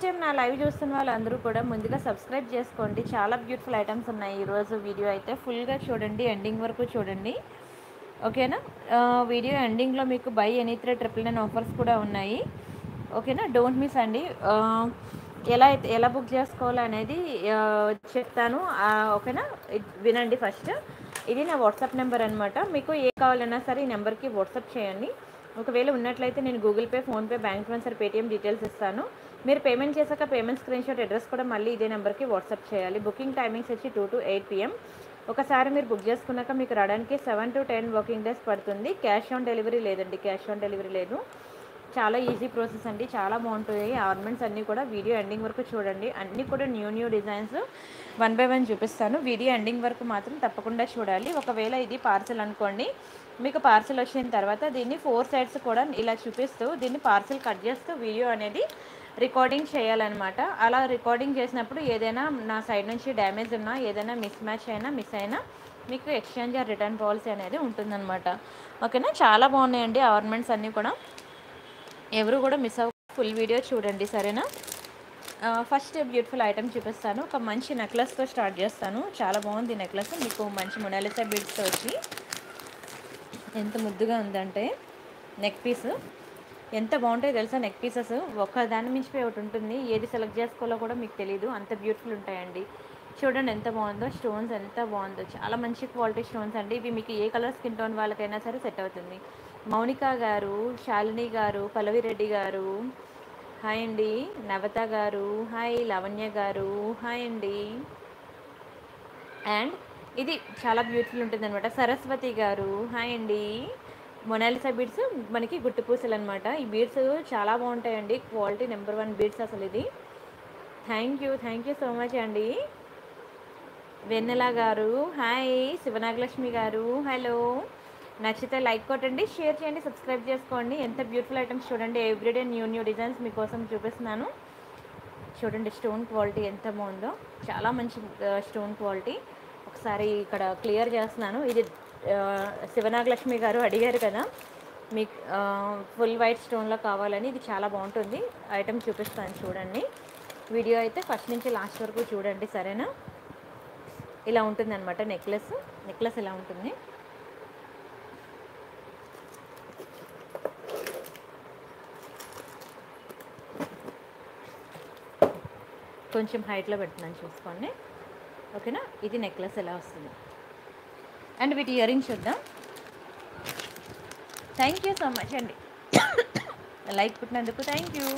Time నా live చూస్తున్న వాళ్ళందరూ కూడా ముందుగా సబ్స్క్రైబ్ చేసుకోండి చాలా బ్యూటిఫుల్ ఐటమ్స్ ఉన్నాయి ఈరోజు వీడియో అయితే ఫుల్గా చూడండి ఎండింగ్ వరకు చూడండి ఓకేనా ఆ, వీడియో ఎండింగ్లో మీకు buy any three triple nine offers కూడా ఉన్నాయి ఓకేనా డోంట్ మిస్ అండి ఆ, ఎలా అయితే ఎలా బుక్ చేసుకోవాలి అనేది ఆ, చెప్తాను ఆ, ఓకేనా ఇది వినండి ఫస్ట్ ఇది నా వాట్సాప్ నెంబర్ అనమాట మీకు ఏ కావాలన్నా సరే ఈ నెంబర్కి వాట్సాప్ చేయండి ఒకవేళ ఉన్నట్లయితే నేను Google Pay PhonePe bank transfer Paytm details ఇస్తాను మీరు పేమెంట్ చేశాక పేమెంట్ స్క్రీన్ షాట్ అడ్రస్ కూడా మళ్ళీ ఇదే నెంబర్కి వాట్సాప్ చేయాలి బుకింగ్ టైమింగ్స్ వచ్చి టూ టు ఎయిట్ పిఎం ఒకసారి మీరు బుక్ చేసుకున్నాక మీకు రావడానికి seven to ten working days పడుతుంది క్యాష్ ఆన్ డెలివరీ లేదండి క్యాష్ ఆన్ డెలివరీ లేదు చాలా ఈజీ ప్రాసెస్ అండి చాలా బాగుంటుంది ఆర్నమెంట్స్ అన్నీ కూడా వీడియో ఎండింగ్ వరకు చూడండి అన్నీ కూడా new new designs one by one చూపిస్తాను వీడియో ఎండింగ్ వరకు మాత్రం తప్పకుండా చూడాలి ఒకవేళ ఇది పార్సల్ అనుకోండి మీకు పార్సల్ వచ్చిన తర్వాత దీన్ని ఫోర్ సైడ్స్ కూడా ఇలా చూపిస్తూ దీన్ని పార్సల్ కట్ చేస్తూ వీడియో అనేది రికార్డింగ్ చేయాలన్నమాట అలా రికార్డింగ్ చేసినప్పుడు ఏదైనా నా సైడ్ నుంచి డ్యామేజ్ ఉన్నా ఏదైనా మిస్ మ్యాచ్ అయినా మిస్ అయినా మీకు ఎక్స్చేంజ్ ఆర్ రిటర్న్ పాలసీ అనేది ఉంటుందన్నమాట ఓకేనా చాలా బాగున్నాయండి ఆర్నమెంట్స్ అన్నీ కూడా ఎవరు కూడా మిస్ అవ్వ ఫుల్ వీడియో చూడండి సరేనా ఆ, ఫస్ట్ బ్యూటిఫుల్ ఐటమ్ చూపిస్తాను ఒక మంచి నెక్లెస్తో స్టార్ట్ చేస్తాను చాలా బాగుంది నెక్లెస్ మీకు మంచి మొనాలిసా బీడ్స్తో వచ్చి ఎంత ముద్దుగా ఉందంటే నెక్ పీస్ ఎంత బాగుంటాయో తెలుసా నెక్ పీసెస్ ఒక్క దాని మించిపోయి ఒకటి ఉంటుంది ఏది సెలెక్ట్ చేసుకోవాలో కూడా మీకు తెలియదు అంత బ్యూటిఫుల్ ఉంటాయండి చూడండి ఎంత బాగుందో స్టోన్స్ ఎంత బాగుందో చాలా మంచి క్వాలిటీ స్టోన్స్ అండి ఇవి మీకు ఏ కలర్ స్కిన్ టోన్ వాళ్ళకైనా సరే సెట్ అవుతుంది మౌనిక గారు శాలిని గారు పల్లవి రెడ్డి గారు హాయ్ అండి నవత గారు హాయ్ లవణ్య గారు హాయ్ అండి అండ్ ఇది చాలా బ్యూటిఫుల్ ఉంటుంది అనమాట సరస్వతి గారు హాయ్ అండి మొనాలిసా బీడ్స్ మనకి గుట్టు పూసలు అనమాట ఈ బీడ్స్ చాలా బాగుంటాయండి క్వాలిటీ నెంబర్ వన్ బీడ్స్ అసలు ఇది thank you thank you so much అండి వెన్నెల గారు హాయ్ శివనాగలక్ష్మి గారు హలో నచ్చితే లైక్ కొట్టండి షేర్ చేయండి సబ్స్క్రైబ్ చేసుకోండి ఎంత బ్యూటిఫుల్ ఐటమ్స్ చూడండి ఎవ్రీడే న్యూ న్యూ డిజైన్స్ మీకోసం చూపిస్తున్నాను చూడండి స్టోన్ క్వాలిటీ ఎంత బాగుందో చాలా మంచి స్టోన్ క్వాలిటీ ఒకసారి ఇక్కడ క్లియర్ చేస్తున్నాను ఇది ఆ, శివనాగలక్ష్మి గారు అడిగారు కదా మీకు ఫుల్ వైట్ స్టోన్లో కావాలని ఇది చాలా బాగుంటుంది ఐటమ్ చూపిస్తాను చూడండి వీడియో అయితే ఫస్ట్ నుంచి లాస్ట్ వరకు చూడండి సరేనా ఇలా ఉంటుంది అనమాట నెక్లెస్ నెక్లెస్ ఇలా ఉంటుంది కొంచెం హైట్లో పెడుతున్నాను చూసుకోండి ఓకేనా ఇది నెక్లెస్ ఎలా వస్తుంది అండ్ వీటి ఇయర్ రింగ్స్ చూద్దాం థ్యాంక్ యూ సో మచ్ అండి లైక్ పుట్టినందుకు థ్యాంక్ యూ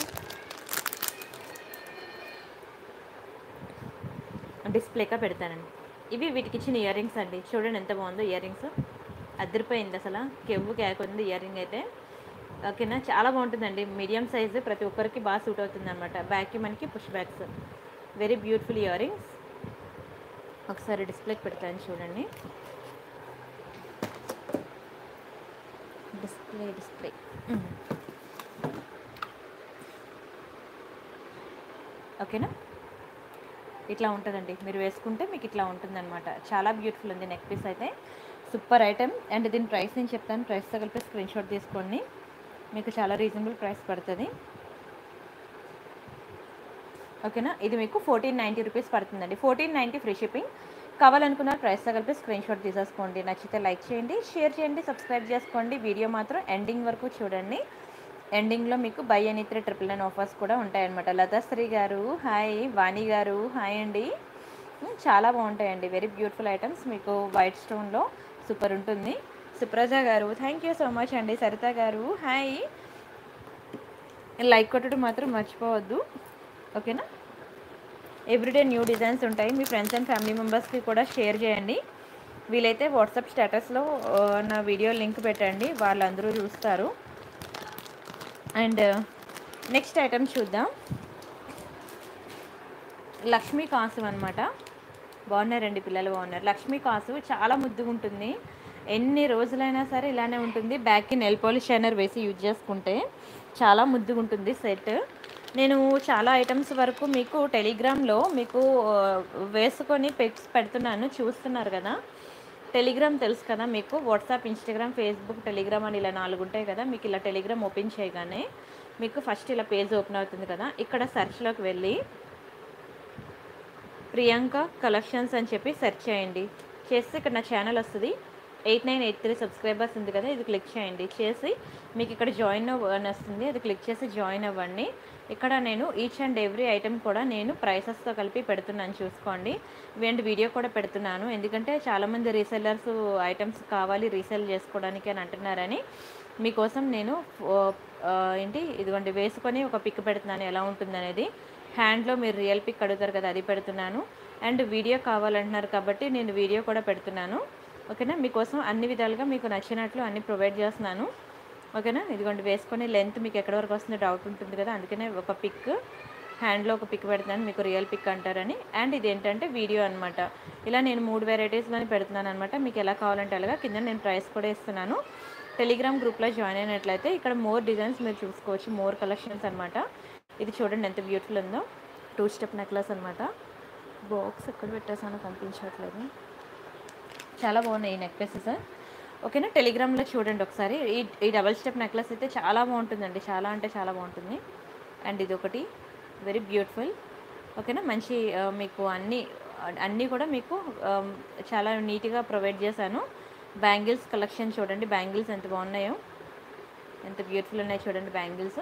డిస్ప్లేగా పెడతానండి ఇవి వీటికి ఇచ్చిన ఇయర్ రింగ్స్ అండి చూడండి ఎంత బాగుందో ఇయర్ రింగ్స్ అదిరిపోయింది అసలు కెవ్వు క్యాక్ ఉంది ఇయర్ రింగ్ అయితే ఓకేనా చాలా బాగుంటుందండి మీడియం సైజు ప్రతి ఒక్కరికి బాగా సూట్ అవుతుంది అనమాట బ్యాక్కి మనకి push backs very beautiful year earrings ఒకసారి డిస్ప్లేకి పెడతాను చూడండి డిస్ప్లే డిస్ప్లే ఓకేనా ఇట్లా ఉంటుందండి మీరు వేసుకుంటే మీకు ఇట్లా ఉంటుందన్నమాట చాలా బ్యూటిఫుల్ ఉంది నెక్ పీస్ అయితే సూపర్ ఐటెం అండ్ దీని ప్రైస్ నేను చెప్తాను ప్రైస్తో కలిపి స్క్రీన్ షాట్ తీసుకోండి మీకు చాలా రీజనబుల్ ప్రైస్ పడుతుంది ఓకేనా ఇది మీకు ఫోర్టీన్ నైంటీ రూపీస్ పడుతుందండి ఫోర్టీన్ నైంటీ ఫ్రీ షిప్పింగ్ కావాలనుకున్న ప్రైస్తో కలిపి స్క్రీన్ షాట్ తీసేసుకోండి నచ్చితే లైక్ చేయండి షేర్ చేయండి సబ్స్క్రైబ్ చేసుకోండి వీడియో మాత్రం ఎండింగ్ వరకు చూడండి ఎండింగ్లో మీకు బై అని త్రీ ట్రిపుల్ నైన్ ఆఫర్స్ కూడా ఉంటాయన్నమాట లతాశ్రీ గారు హాయ్ వాణి గారు హాయ్ అండి ఉమ్, చాలా బాగుంటాయండి వెరీ బ్యూటిఫుల్ ఐటమ్స్ మీకు వైట్ స్టోన్లో సూపర్ ఉంటుంది సుప్రజ గారు థ్యాంక్ యూ సో మచ్ అండి సరిత గారు హాయ్ లైక్ కొట్టడం మాత్రం మర్చిపోవద్దు ఓకేనా ఎవ్రీడే న్యూ డిజైన్స్ ఉంటాయి మీ ఫ్రెండ్స్ అండ్ ఫ్యామిలీ మెంబర్స్కి కూడా షేర్ చేయండి వీలైతే వాట్సాప్ స్టేటస్లో ఆ, నా వీడియో లింక్ పెట్టండి వాళ్ళందరూ చూస్తారు అండ్ నెక్స్ట్ ఐటమ్ చూద్దాం లక్ష్మీ కాసు అనమాట బాగున్నారండి పిల్లలు బాగున్నారు లక్ష్మీ కాసు చాలా ముద్దుగా ఉంటుంది ఎన్ని రోజులైనా సరే ఇలానే ఉంటుంది బ్యాక్కి నెల్ పాలిష్ షైనర్ వేసి యూజ్ చేసుకుంటే చాలా ముద్దుగా ఉంటుంది సెట్ నేను చాలా ఐటమ్స్ వరకు మీకు టెలిగ్రామ్లో మీకు ఆ, వేసుకొని పిక్స్ పెడుతున్నాను చూస్తున్నారు కదా టెలిగ్రామ్ తెలుసు కదా మీకు వాట్సాప్ ఇన్స్టాగ్రామ్ ఫేస్బుక్ టెలిగ్రామ్ అని ఇలా నాలుగు ఉంటాయి కదా మీకు ఇలా టెలిగ్రామ్ ఓపెన్ చేయగానే మీకు ఫస్ట్ ఇలా పేజ్ ఓపెన్ అవుతుంది కదా ఇక్కడ సెర్చ్లోకి వెళ్ళి ప్రియాంక కలెక్షన్స్ అని చెప్పి సెర్చ్ చేయండి చేస్తే ఇక్కడ నా ఛానల్ వస్తుంది eight nine eight three subscribers ఉంది కదా ఇది క్లిక్ చేయండి చేసి మీకు ఇక్కడ జాయిన్ అని వస్తుంది అది క్లిక్ చేసి జాయిన్ అవ్వండి ఇక్కడ నేను ఈచ్ అండ్ ఎవ్రీ ఐటెం కూడా నేను ప్రైసెస్తో కలిపి పెడుతున్నాను చూసుకోండి అండ్ వీడియో కూడా పెడుతున్నాను ఎందుకంటే చాలామంది రీసెల్లర్స్ ఐటమ్స్ కావాలి రీసెల్ చేసుకోవడానికి అని అంటున్నారని మీకోసం నేను ఆ, ఏంటి ఇదిగోండి వేసుకొని ఒక పిక్ పెడుతున్నాను ఎలా ఉంటుంది అనేది హ్యాండ్లో మీరు రియల్ పిక్ అడుగుతారు కదా అది పెడుతున్నాను అండ్ వీడియో కావాలంటున్నారు కాబట్టి నేను వీడియో కూడా పెడుతున్నాను ఓకేనా మీకోసం అన్ని విధాలుగా మీకు నచ్చినట్లు అన్ని ప్రొవైడ్ చేస్తున్నాను ఓకేనా ఇదిగోండి వేసుకొని లెంత్ మీకు ఎక్కడి వరకు వస్తుందో డౌట్ ఉంటుంది కదా అందుకనే ఒక పిక్ హ్యాండ్లో ఒక పిక్ పెడుతున్నాను మీకు రియల్ పిక్ అంటారని అండ్ ఇది ఏంటంటే వీడియో అనమాట ఇలా నేను మూడు వెరైటీస్లోని పెడుతున్నాను అనమాట మీకు ఎలా కావాలంటే అలాగా కింద నేను ప్రైస్ కూడా ఇస్తున్నాను టెలిగ్రామ్ గ్రూప్లో జాయిన్ అయినట్లయితే ఇక్కడ మోర్ డిజైన్స్ మీరు చూసుకోవచ్చు మోర్ కలెక్షన్స్ అనమాట ఇది చూడండి ఎంత బ్యూటిఫుల్ ఉందో టూ స్టెప్ నెక్లెస్ అనమాట బాక్స్ ఎక్కడ పెట్టేసానో కనిపించట్లేదు చాలా బాగున్నాయి ఈ నెక్లెసెస్ ఓకేనా టెలిగ్రామ్లో చూడండి ఒకసారి ఈ ఈ డబల్ స్టెప్ నెక్లెస్ అయితే చాలా బాగుంటుందండి చాలా అంటే చాలా బాగుంటుంది అండ్ ఇది ఒకటి వెరీ బ్యూటిఫుల్ ఓకేనా మంచి ఆ, మీకు అన్ని అన్నీ కూడా మీకు ఆ, చాలా నీట్గా ప్రొవైడ్ చేశాను బ్యాంగిల్స్ కలెక్షన్ చూడండి బ్యాంగిల్స్ ఎంత బాగున్నాయో ఎంత బ్యూటిఫుల్ ఉన్నాయి చూడండి బ్యాంగిల్స్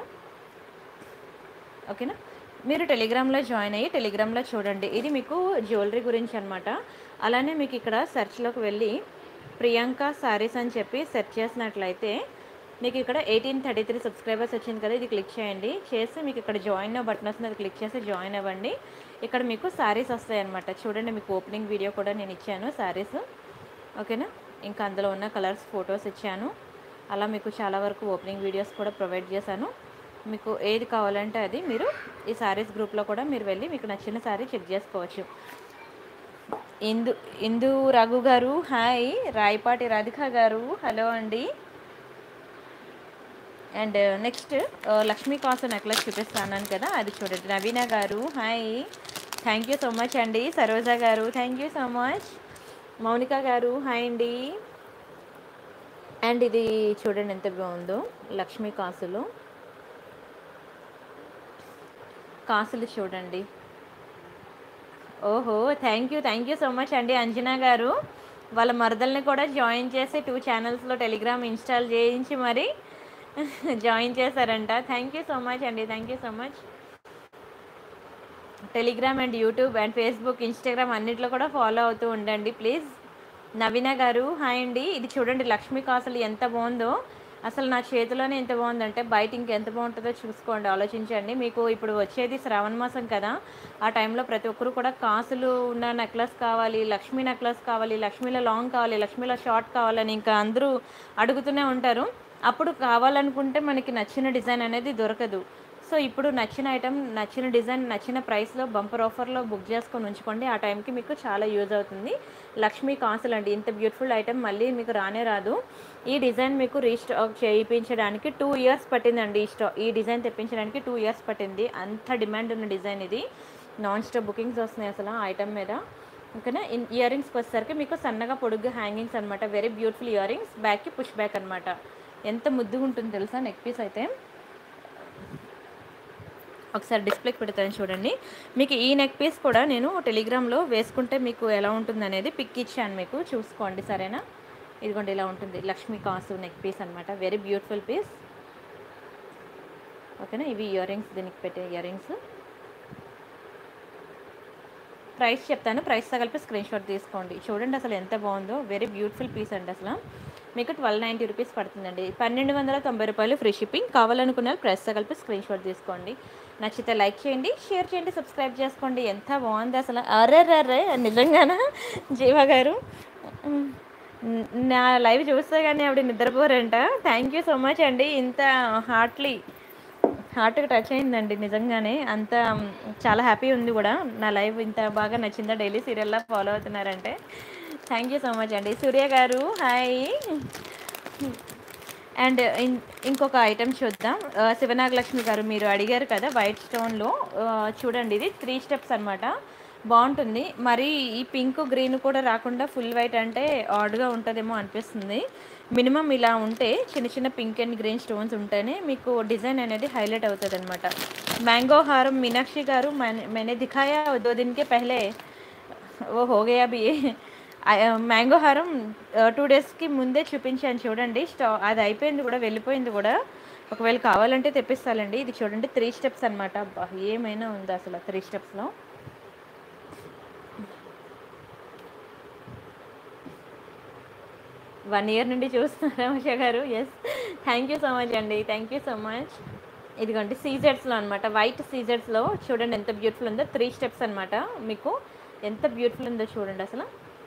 ఓకేనా మీరు టెలిగ్రామ్లో జాయిన్ అయ్యి టెలిగ్రామ్లో చూడండి ఇది మీకు జ్యువెలరీ గురించి అనమాట అలానే మీకు ఇక్కడ సెర్చ్లోకి వెళ్ళి ప్రియాంక సారీస్ అని చెప్పి సెర్చ్ చేసినట్లయితే మీకు ఇక్కడ ఎయిటీన్ థర్టీ త్రీ సబ్స్క్రైబర్స్ వచ్చింది కదా ఇది క్లిక్ చేయండి చేసి మీకు ఇక్కడ జాయిన్ బటన్ వస్తుంది అది క్లిక్ చేసి జాయిన్ అవ్వండి ఇక్కడ మీకు సారీస్ వస్తాయి అనమాట చూడండి మీకు ఓపెనింగ్ వీడియో కూడా నేను ఇచ్చాను సారీస్ ఓకేనా ఇంకా అందులో ఉన్న కలర్స్ ఫొటోస్ ఇచ్చాను అలా మీకు చాలా వరకు ఓపెనింగ్ వీడియోస్ కూడా ప్రొవైడ్ చేశాను మీకు ఏది కావాలంటే అది మీరు ఈ సారీస్ గ్రూప్లో కూడా మీరు వెళ్ళి మీకు నచ్చిన సారీ చెక్ చేసుకోవచ్చు ఇందు ఇందు రఘు గారు హాయ్ రాయపాటి రాధిక గారు హలో అండి అండ్ నెక్స్ట్ లక్ష్మీ కాసు నెక్లెస్ చూపిస్తాను కదా అది చూడండి Naveena garu hi thank you so much అండి Saroja garu thank you so much Mounika garu hi అండి అండ్ ఇది చూడండి ఎంత బాగుందో లక్ష్మీ కాసులు కాసులు చూడండి ఓహో thank you thank you so much అండి అంజనా గారు వాళ్ళ మరదల్ని కూడా జాయిన్ చేసి టూ ఛానల్స్లో టెలిగ్రామ్ ఇన్స్టాల్ చేయించి మరి జాయిన్ చేశారంట థ్యాంక్ యూ సో మచ్ అండి thank you so much Telegram and YouTube and Facebook Instagram అన్నిట్లో కూడా ఫాలో అవుతూ ఉండండి ప్లీజ్ నవీన గారు హాయ్ అండి ఇది చూడండి లక్ష్మీ కాసులు ఎంత బాగుందో అసలు నా చేతిలోనే ఎంత బాగుందంటే బయట ఇంకెంత బాగుంటుందో చూసుకోండి ఆలోచించండి మీకు ఇప్పుడు వచ్చేది శ్రావణ మాసం కదా ఆ టైంలో ప్రతి ఒక్కరు కూడా కాసులు ఉన్న నెక్లెస్ కావాలి లక్ష్మీ నెక్లెస్ కావాలి లక్ష్మీలో లాంగ్ కావాలి లక్ష్మీలో షార్ట్ కావాలని ఇంకా అందరూ అడుగుతూనే ఉంటారు అప్పుడు కావాలనుకుంటే మనకి నచ్చిన డిజైన్ అనేది దొరకదు సో ఇప్పుడు నచ్చిన ఐటెం నచ్చిన డిజైన్ నచ్చిన ప్రైస్లో బంపర్ ఆఫర్లో బుక్ చేసుకొని ఉంచుకోండి ఆ టైంకి మీకు చాలా యూజ్ అవుతుంది లక్ష్మీ కాసులు అండి ఇంత బ్యూటిఫుల్ ఐటెం మళ్ళీ మీకు రానే రాదు ఈ డిజైన్ మీకు రీస్టాక్ చేయించడానికి టూ ఇయర్స్ పట్టిందండి ఈ స్టా ఈ డిజైన్ తెప్పించడానికి టూ ఇయర్స్ పట్టింది అంత డిమాండ్ ఉన్న డిజైన్ ఇది నాన్ స్టాప్ బుకింగ్స్ వస్తున్నాయి అసలు ఆ ఐటమ్ మీద ఓకేనా ఇయర్ రింగ్స్కి వచ్చేసరికి మీకు సన్నగా పొడుగ్గా హ్యాంగింగ్స్ అనమాట వెరీ బ్యూటిఫుల్ ఇయర్ రింగ్స్ బ్యాక్కి పుష్ బ్యాక్ అనమాట ఎంత ముద్దుగా ఉంటుంది తెలుసా నెక్ పీస్ అయితే ఒకసారి డిస్ప్లేకి పెడతాను చూడండి మీకు ఈ నెక్ పీస్ కూడా నేను టెలిగ్రామ్లో వేసుకుంటే మీకు ఎలా ఉంటుంది అనేది పిక్ ఇచ్చాను మీకు చూసుకోండి సరేనా ఇదిగోండి ఇలా ఉంటుంది లక్ష్మీ కాసు నెక్ పీస్ అనమాట వెరీ బ్యూటిఫుల్ పీస్ ఓకేనా ఇవి ఇయర్ రింగ్స్ దీనికి పెట్టే ఇయర్ రింగ్స్ ప్రైస్ చెప్తాను ప్రైస్తో కలిపి స్క్రీన్ షాట్ తీసుకోండి చూడండి అసలు ఎంత బాగుందో వెరీ బ్యూటిఫుల్ పీస్ అండి అసలు మీకు ట్వెల్వ్ నైంటీ రూపీస్ పడుతుందండి పన్నెండు వందల తొంభై రూపాయలు ఫ్రీ షిప్పింగ్ కావాలనుకున్న వాళ్ళు ప్రైస్తో కలిపి స్క్రీన్ షాట్ తీసుకోండి నచ్చితే లైక్ చేయండి షేర్ చేయండి సబ్స్క్రైబ్ చేసుకోండి ఎంత బాగుంది అసలు అరే అరే నిజంగానా జీవా గారు న- నా లైవ్ చూస్తే కానీ ఆవిడ నిద్రపోరంట థ్యాంక్ యూ సో మచ్ అండి ఇంత హార్ట్లీ హార్ట్కి టచ్ అయిందండి నిజంగానే అంత మ్, చాలా హ్యాపీ ఉంది కూడా నా లైవ్ ఇంత బాగా నచ్చిందా డైలీ సీరియల్లా ఫాలో అవుతున్నారంటే థ్యాంక్ యూ సో మచ్ అండి సూర్య గారు హాయ్ అండ్ ఇన్- ఇంకొక ఐటెం చూద్దాం ఆ, శివనాగలక్ష్మి గారు మీరు అడిగారు కదా వైట్ స్టోన్లో ఆ, చూడండి ఇది త్రీ స్టెప్స్ అనమాట బాగుంటుంది మరి ఈ పింక్ గ్రీన్ కూడా రాకుండా ఫుల్ వైట్ అంటే ఆడ్గా ఉంటుందేమో అనిపిస్తుంది మినిమం ఇలా ఉంటే చిన్న చిన్న పింక్ అండ్ గ్రీన్ స్టోన్స్ ఉంటేనే మీకు డిజైన్ అనేది హైలైట్ అవుతుంది అనమాట మ్యాంగో హారం మీనాక్షి గారు मैंने मैंने दिखाया दो दिन के पहले ఓ హోగయా బి మ్యాంగో హారం టూ డేస్కి ముందే చూపించాను చూడండి స్టా అది అయిపోయింది కూడా వెళ్ళిపోయింది కూడా ఒకవేళ కావాలంటే తెప్పిస్తానండి ఇది చూడండి త్రీ స్టెప్స్ అనమాట ఏమైనా ఉందా అసలు త్రీ స్టెప్స్లో వన్ ఇయర్ నుండి చూస్తున్నారా Usha garu yes thank you so much అండి థ్యాంక్ యూ సో మచ్ ఇదిగోండి సీజెడ్స్లో అనమాట వైట్ సీజెడ్స్లో చూడండి ఎంత బ్యూటిఫుల్ ఉందో త్రీ స్టెప్స్ అనమాట మీకు ఎంత బ్యూటిఫుల్ ఉందో చూడండి అసలు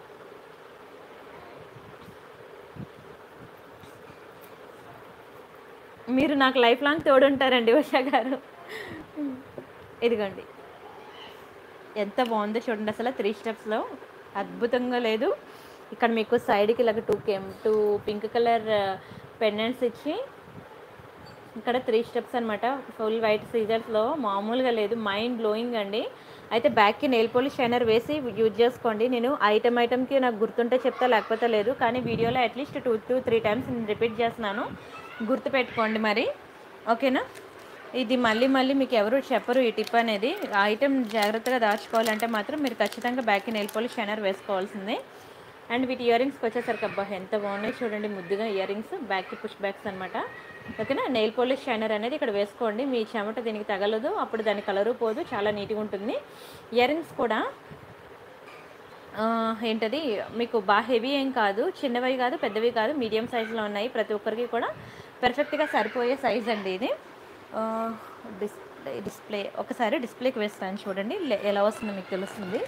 మీరు నాకు లైఫ్ లాంగ్ తోడుంటారండి ఉషా గారు ఇదిగోండి ఎంత బాగుందో చూడండి అసలు త్రీ స్టెప్స్లో అద్భుతంగా లేదు ఇక్కడ మీకు సైడ్కి ఇలాగ టూ కెమ్ టూ పింక్ కలర్ పెండెంట్స్ ఇచ్చి ఇక్కడ త్రీ స్టెప్స్ అనమాట ఫుల్ వైట్ సీజర్స్లో మామూలుగా లేదు మైండ్ బ్లోయింగ్ అండి అయితే బ్యాక్కి నెయిల్ పోలిష్ షైనర్ వేసి యూజ్ చేసుకోండి నేను ఐటమ్ ఐటమ్కి నాకు గుర్తుంటే చెప్తా లేకపోతే లేదు కానీ వీడియోలో at least two two three times నేను రిపీట్ చేస్తున్నాను గుర్తు పెట్టుకోండి మరి ఓకేనా ఇది మళ్ళీ మళ్ళీ మీకు ఎవరు చెప్పరు ఈ టిప్ అనేది ఆ ఐటమ్ జాగ్రత్తగా దాచుకోవాలంటే మాత్రం మీరు ఖచ్చితంగా బ్యాక్కి నెయిల్ పోలిష్ షైనర్ వేసుకోవాల్సిందే అండ్ వీటి ఇయర్ రింగ్స్కి వచ్చేసరికి అబ్బా ఎంత బాగున్నాయి చూడండి ముద్దుగా ఇయర్ రింగ్స్ బ్యాక్కి పుష్ బ్యాక్స్ అనమాట ఓకేనా నెయిల్ పోలిష్ షైనర్ అనేది ఇక్కడ వేసుకోండి మీ చెమట దీనికి తగలదు అప్పుడు దాని కలరు పోదు చాలా నీట్గా ఉంటుంది ఇయర్ రింగ్స్ కూడా ఆ, ఏంటది మీకు బాగా హెవీ ఏం కాదు చిన్నవి కాదు పెద్దవి కాదు మీడియం సైజులో ఉన్నాయి ప్రతి ఒక్కరికి కూడా పర్ఫెక్ట్గా సరిపోయే సైజ్ అండి ఇది ఆ, డిస్ప్లే డిస్ప్లే ఒకసారి డిస్ప్లేకి వేస్తాను చూడండి లే- ఎలా వస్తుందో మీకు తెలుస్తుంది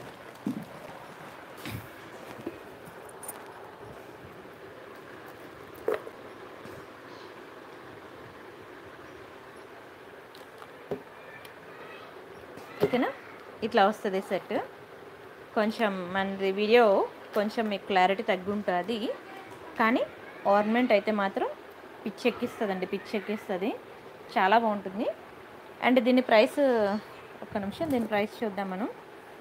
ఓకేనా ఇట్లా వస్తుంది సెట్ కొంచెం మనది వీడియో కొంచెం మీకు క్లారిటీ తగ్గి ఉంటుంది కానీ ఆర్నమెంట్ అయితే మాత్రం పిచ్చెక్కిస్తుందండి పిచ్చెక్కిస్తుంది చాలా బాగుంటుంది అండ్ దీని ప్రైస్ ఒక్క నిమిషం దీని ప్రైస్ చూద్దాం మనం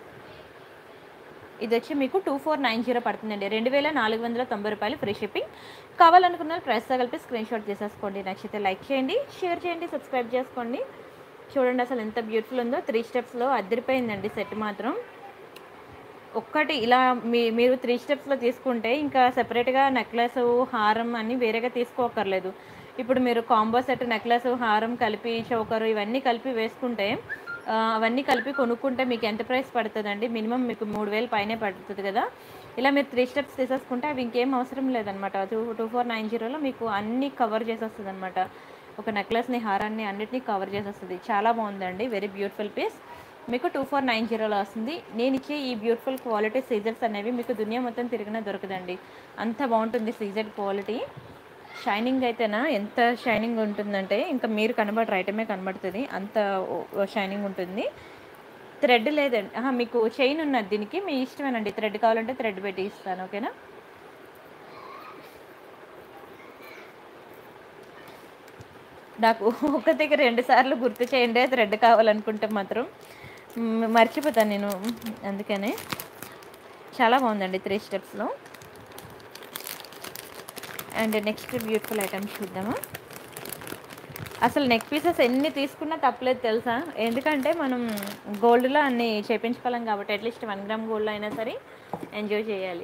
ఇది వచ్చి మీకు టూ ఫోర్ నైన్ జీరో పడుతుందండి రెండు వేల నాలుగు వందల తొంభై రూపాయలు ఫ్రీ షిప్పింగ్ కావాలనుకున్న వాళ్ళు ప్రైస్తో కలిపి స్క్రీన్ షాట్ చేసేసుకోండి నచ్చితే లైక్ చేయండి షేర్ చేయండి సబ్స్క్రైబ్ చేసుకోండి చూడండి అసలు ఎంత బ్యూటిఫుల్ ఉందో త్రీ స్టెప్స్లో అద్దరిపోయిందండి సెట్ మాత్రం ఒక్కటి ఇలా మీ మీరు త్రీ స్టెప్స్లో తీసుకుంటే ఇంకా సెపరేట్గా నెక్లెస్ హారం అన్నీ వేరేగా తీసుకోకర్లేదు ఇప్పుడు మీరు కాంబో సెట్ నెక్లెస్ హారం కలిపి చౌకరు ఇవన్నీ కలిపి వేసుకుంటే ఆ, అవన్నీ కలిపి కొనుక్కుంటే మీకు ఎంత ప్రైస్ పడుతుందండి మినిమం మీకు మూడు వేలు పైనే పడుతుంది కదా ఇలా మీరు త్రీ స్టెప్స్ తీసేసుకుంటే అవి ఇంకేం అవసరం లేదనమాట టూ టూ ఫోర్ నైన్ జీరోలో మీకు అన్నీ కవర్ చేసేస్తుంది అనమాట ఒక నెక్లెస్ని హారాన్ని అన్నిటినీ కవర్ చేసేస్తుంది చాలా బాగుందండి వెరీ బ్యూటిఫుల్ పీస్ మీకు టూ ఫోర్ నైన్ జీరోలో వస్తుంది నేను ఇచ్చే ఈ బ్యూటిఫుల్ క్వాలిటీ సీజర్స్ అనేవి మీకు దునియా మొత్తం తిరిగినా దొరకదండి అంత బాగుంటుంది సీజర్ క్వాలిటీ షైనింగ్ అయితేనా ఎంత షైనింగ్ ఉంటుందంటే ఇంకా మీరు కనబడరు ఐటమే కనబడుతుంది అంత షైనింగ్ ఉంటుంది థ్రెడ్ లేదండి ఆహా, మీకు చైన్ ఉన్నది దీనికి మీ ఇష్టమేనండి థ్రెడ్ కావాలంటే థ్రెడ్ పెట్టి ఇస్తాను ఓకేనా నాకు ఒక దగ్గర రెండు సార్లు గుర్తు చేయండి థ్రెడ్ కావాలనుకుంటే మాత్రం మ్, మర్చిపోతాను నేను అందుకనే చాలా బాగుందండి త్రీ స్టెప్స్లో అండ్ నెక్స్ట్ బ్యూటిఫుల్ ఐటమ్ చూద్దామా అసలు నెక్ పీసెస్ ఎన్ని తీసుకున్నా తప్పలేదు తెలుసా ఎందుకంటే మనం గోల్డ్లో అన్ని చేపించుకోలేం కాబట్టి అట్లీస్ట్ వన్ గ్రామ్ గోల్డ్ అయినా సరే ఎంజాయ్ చేయాలి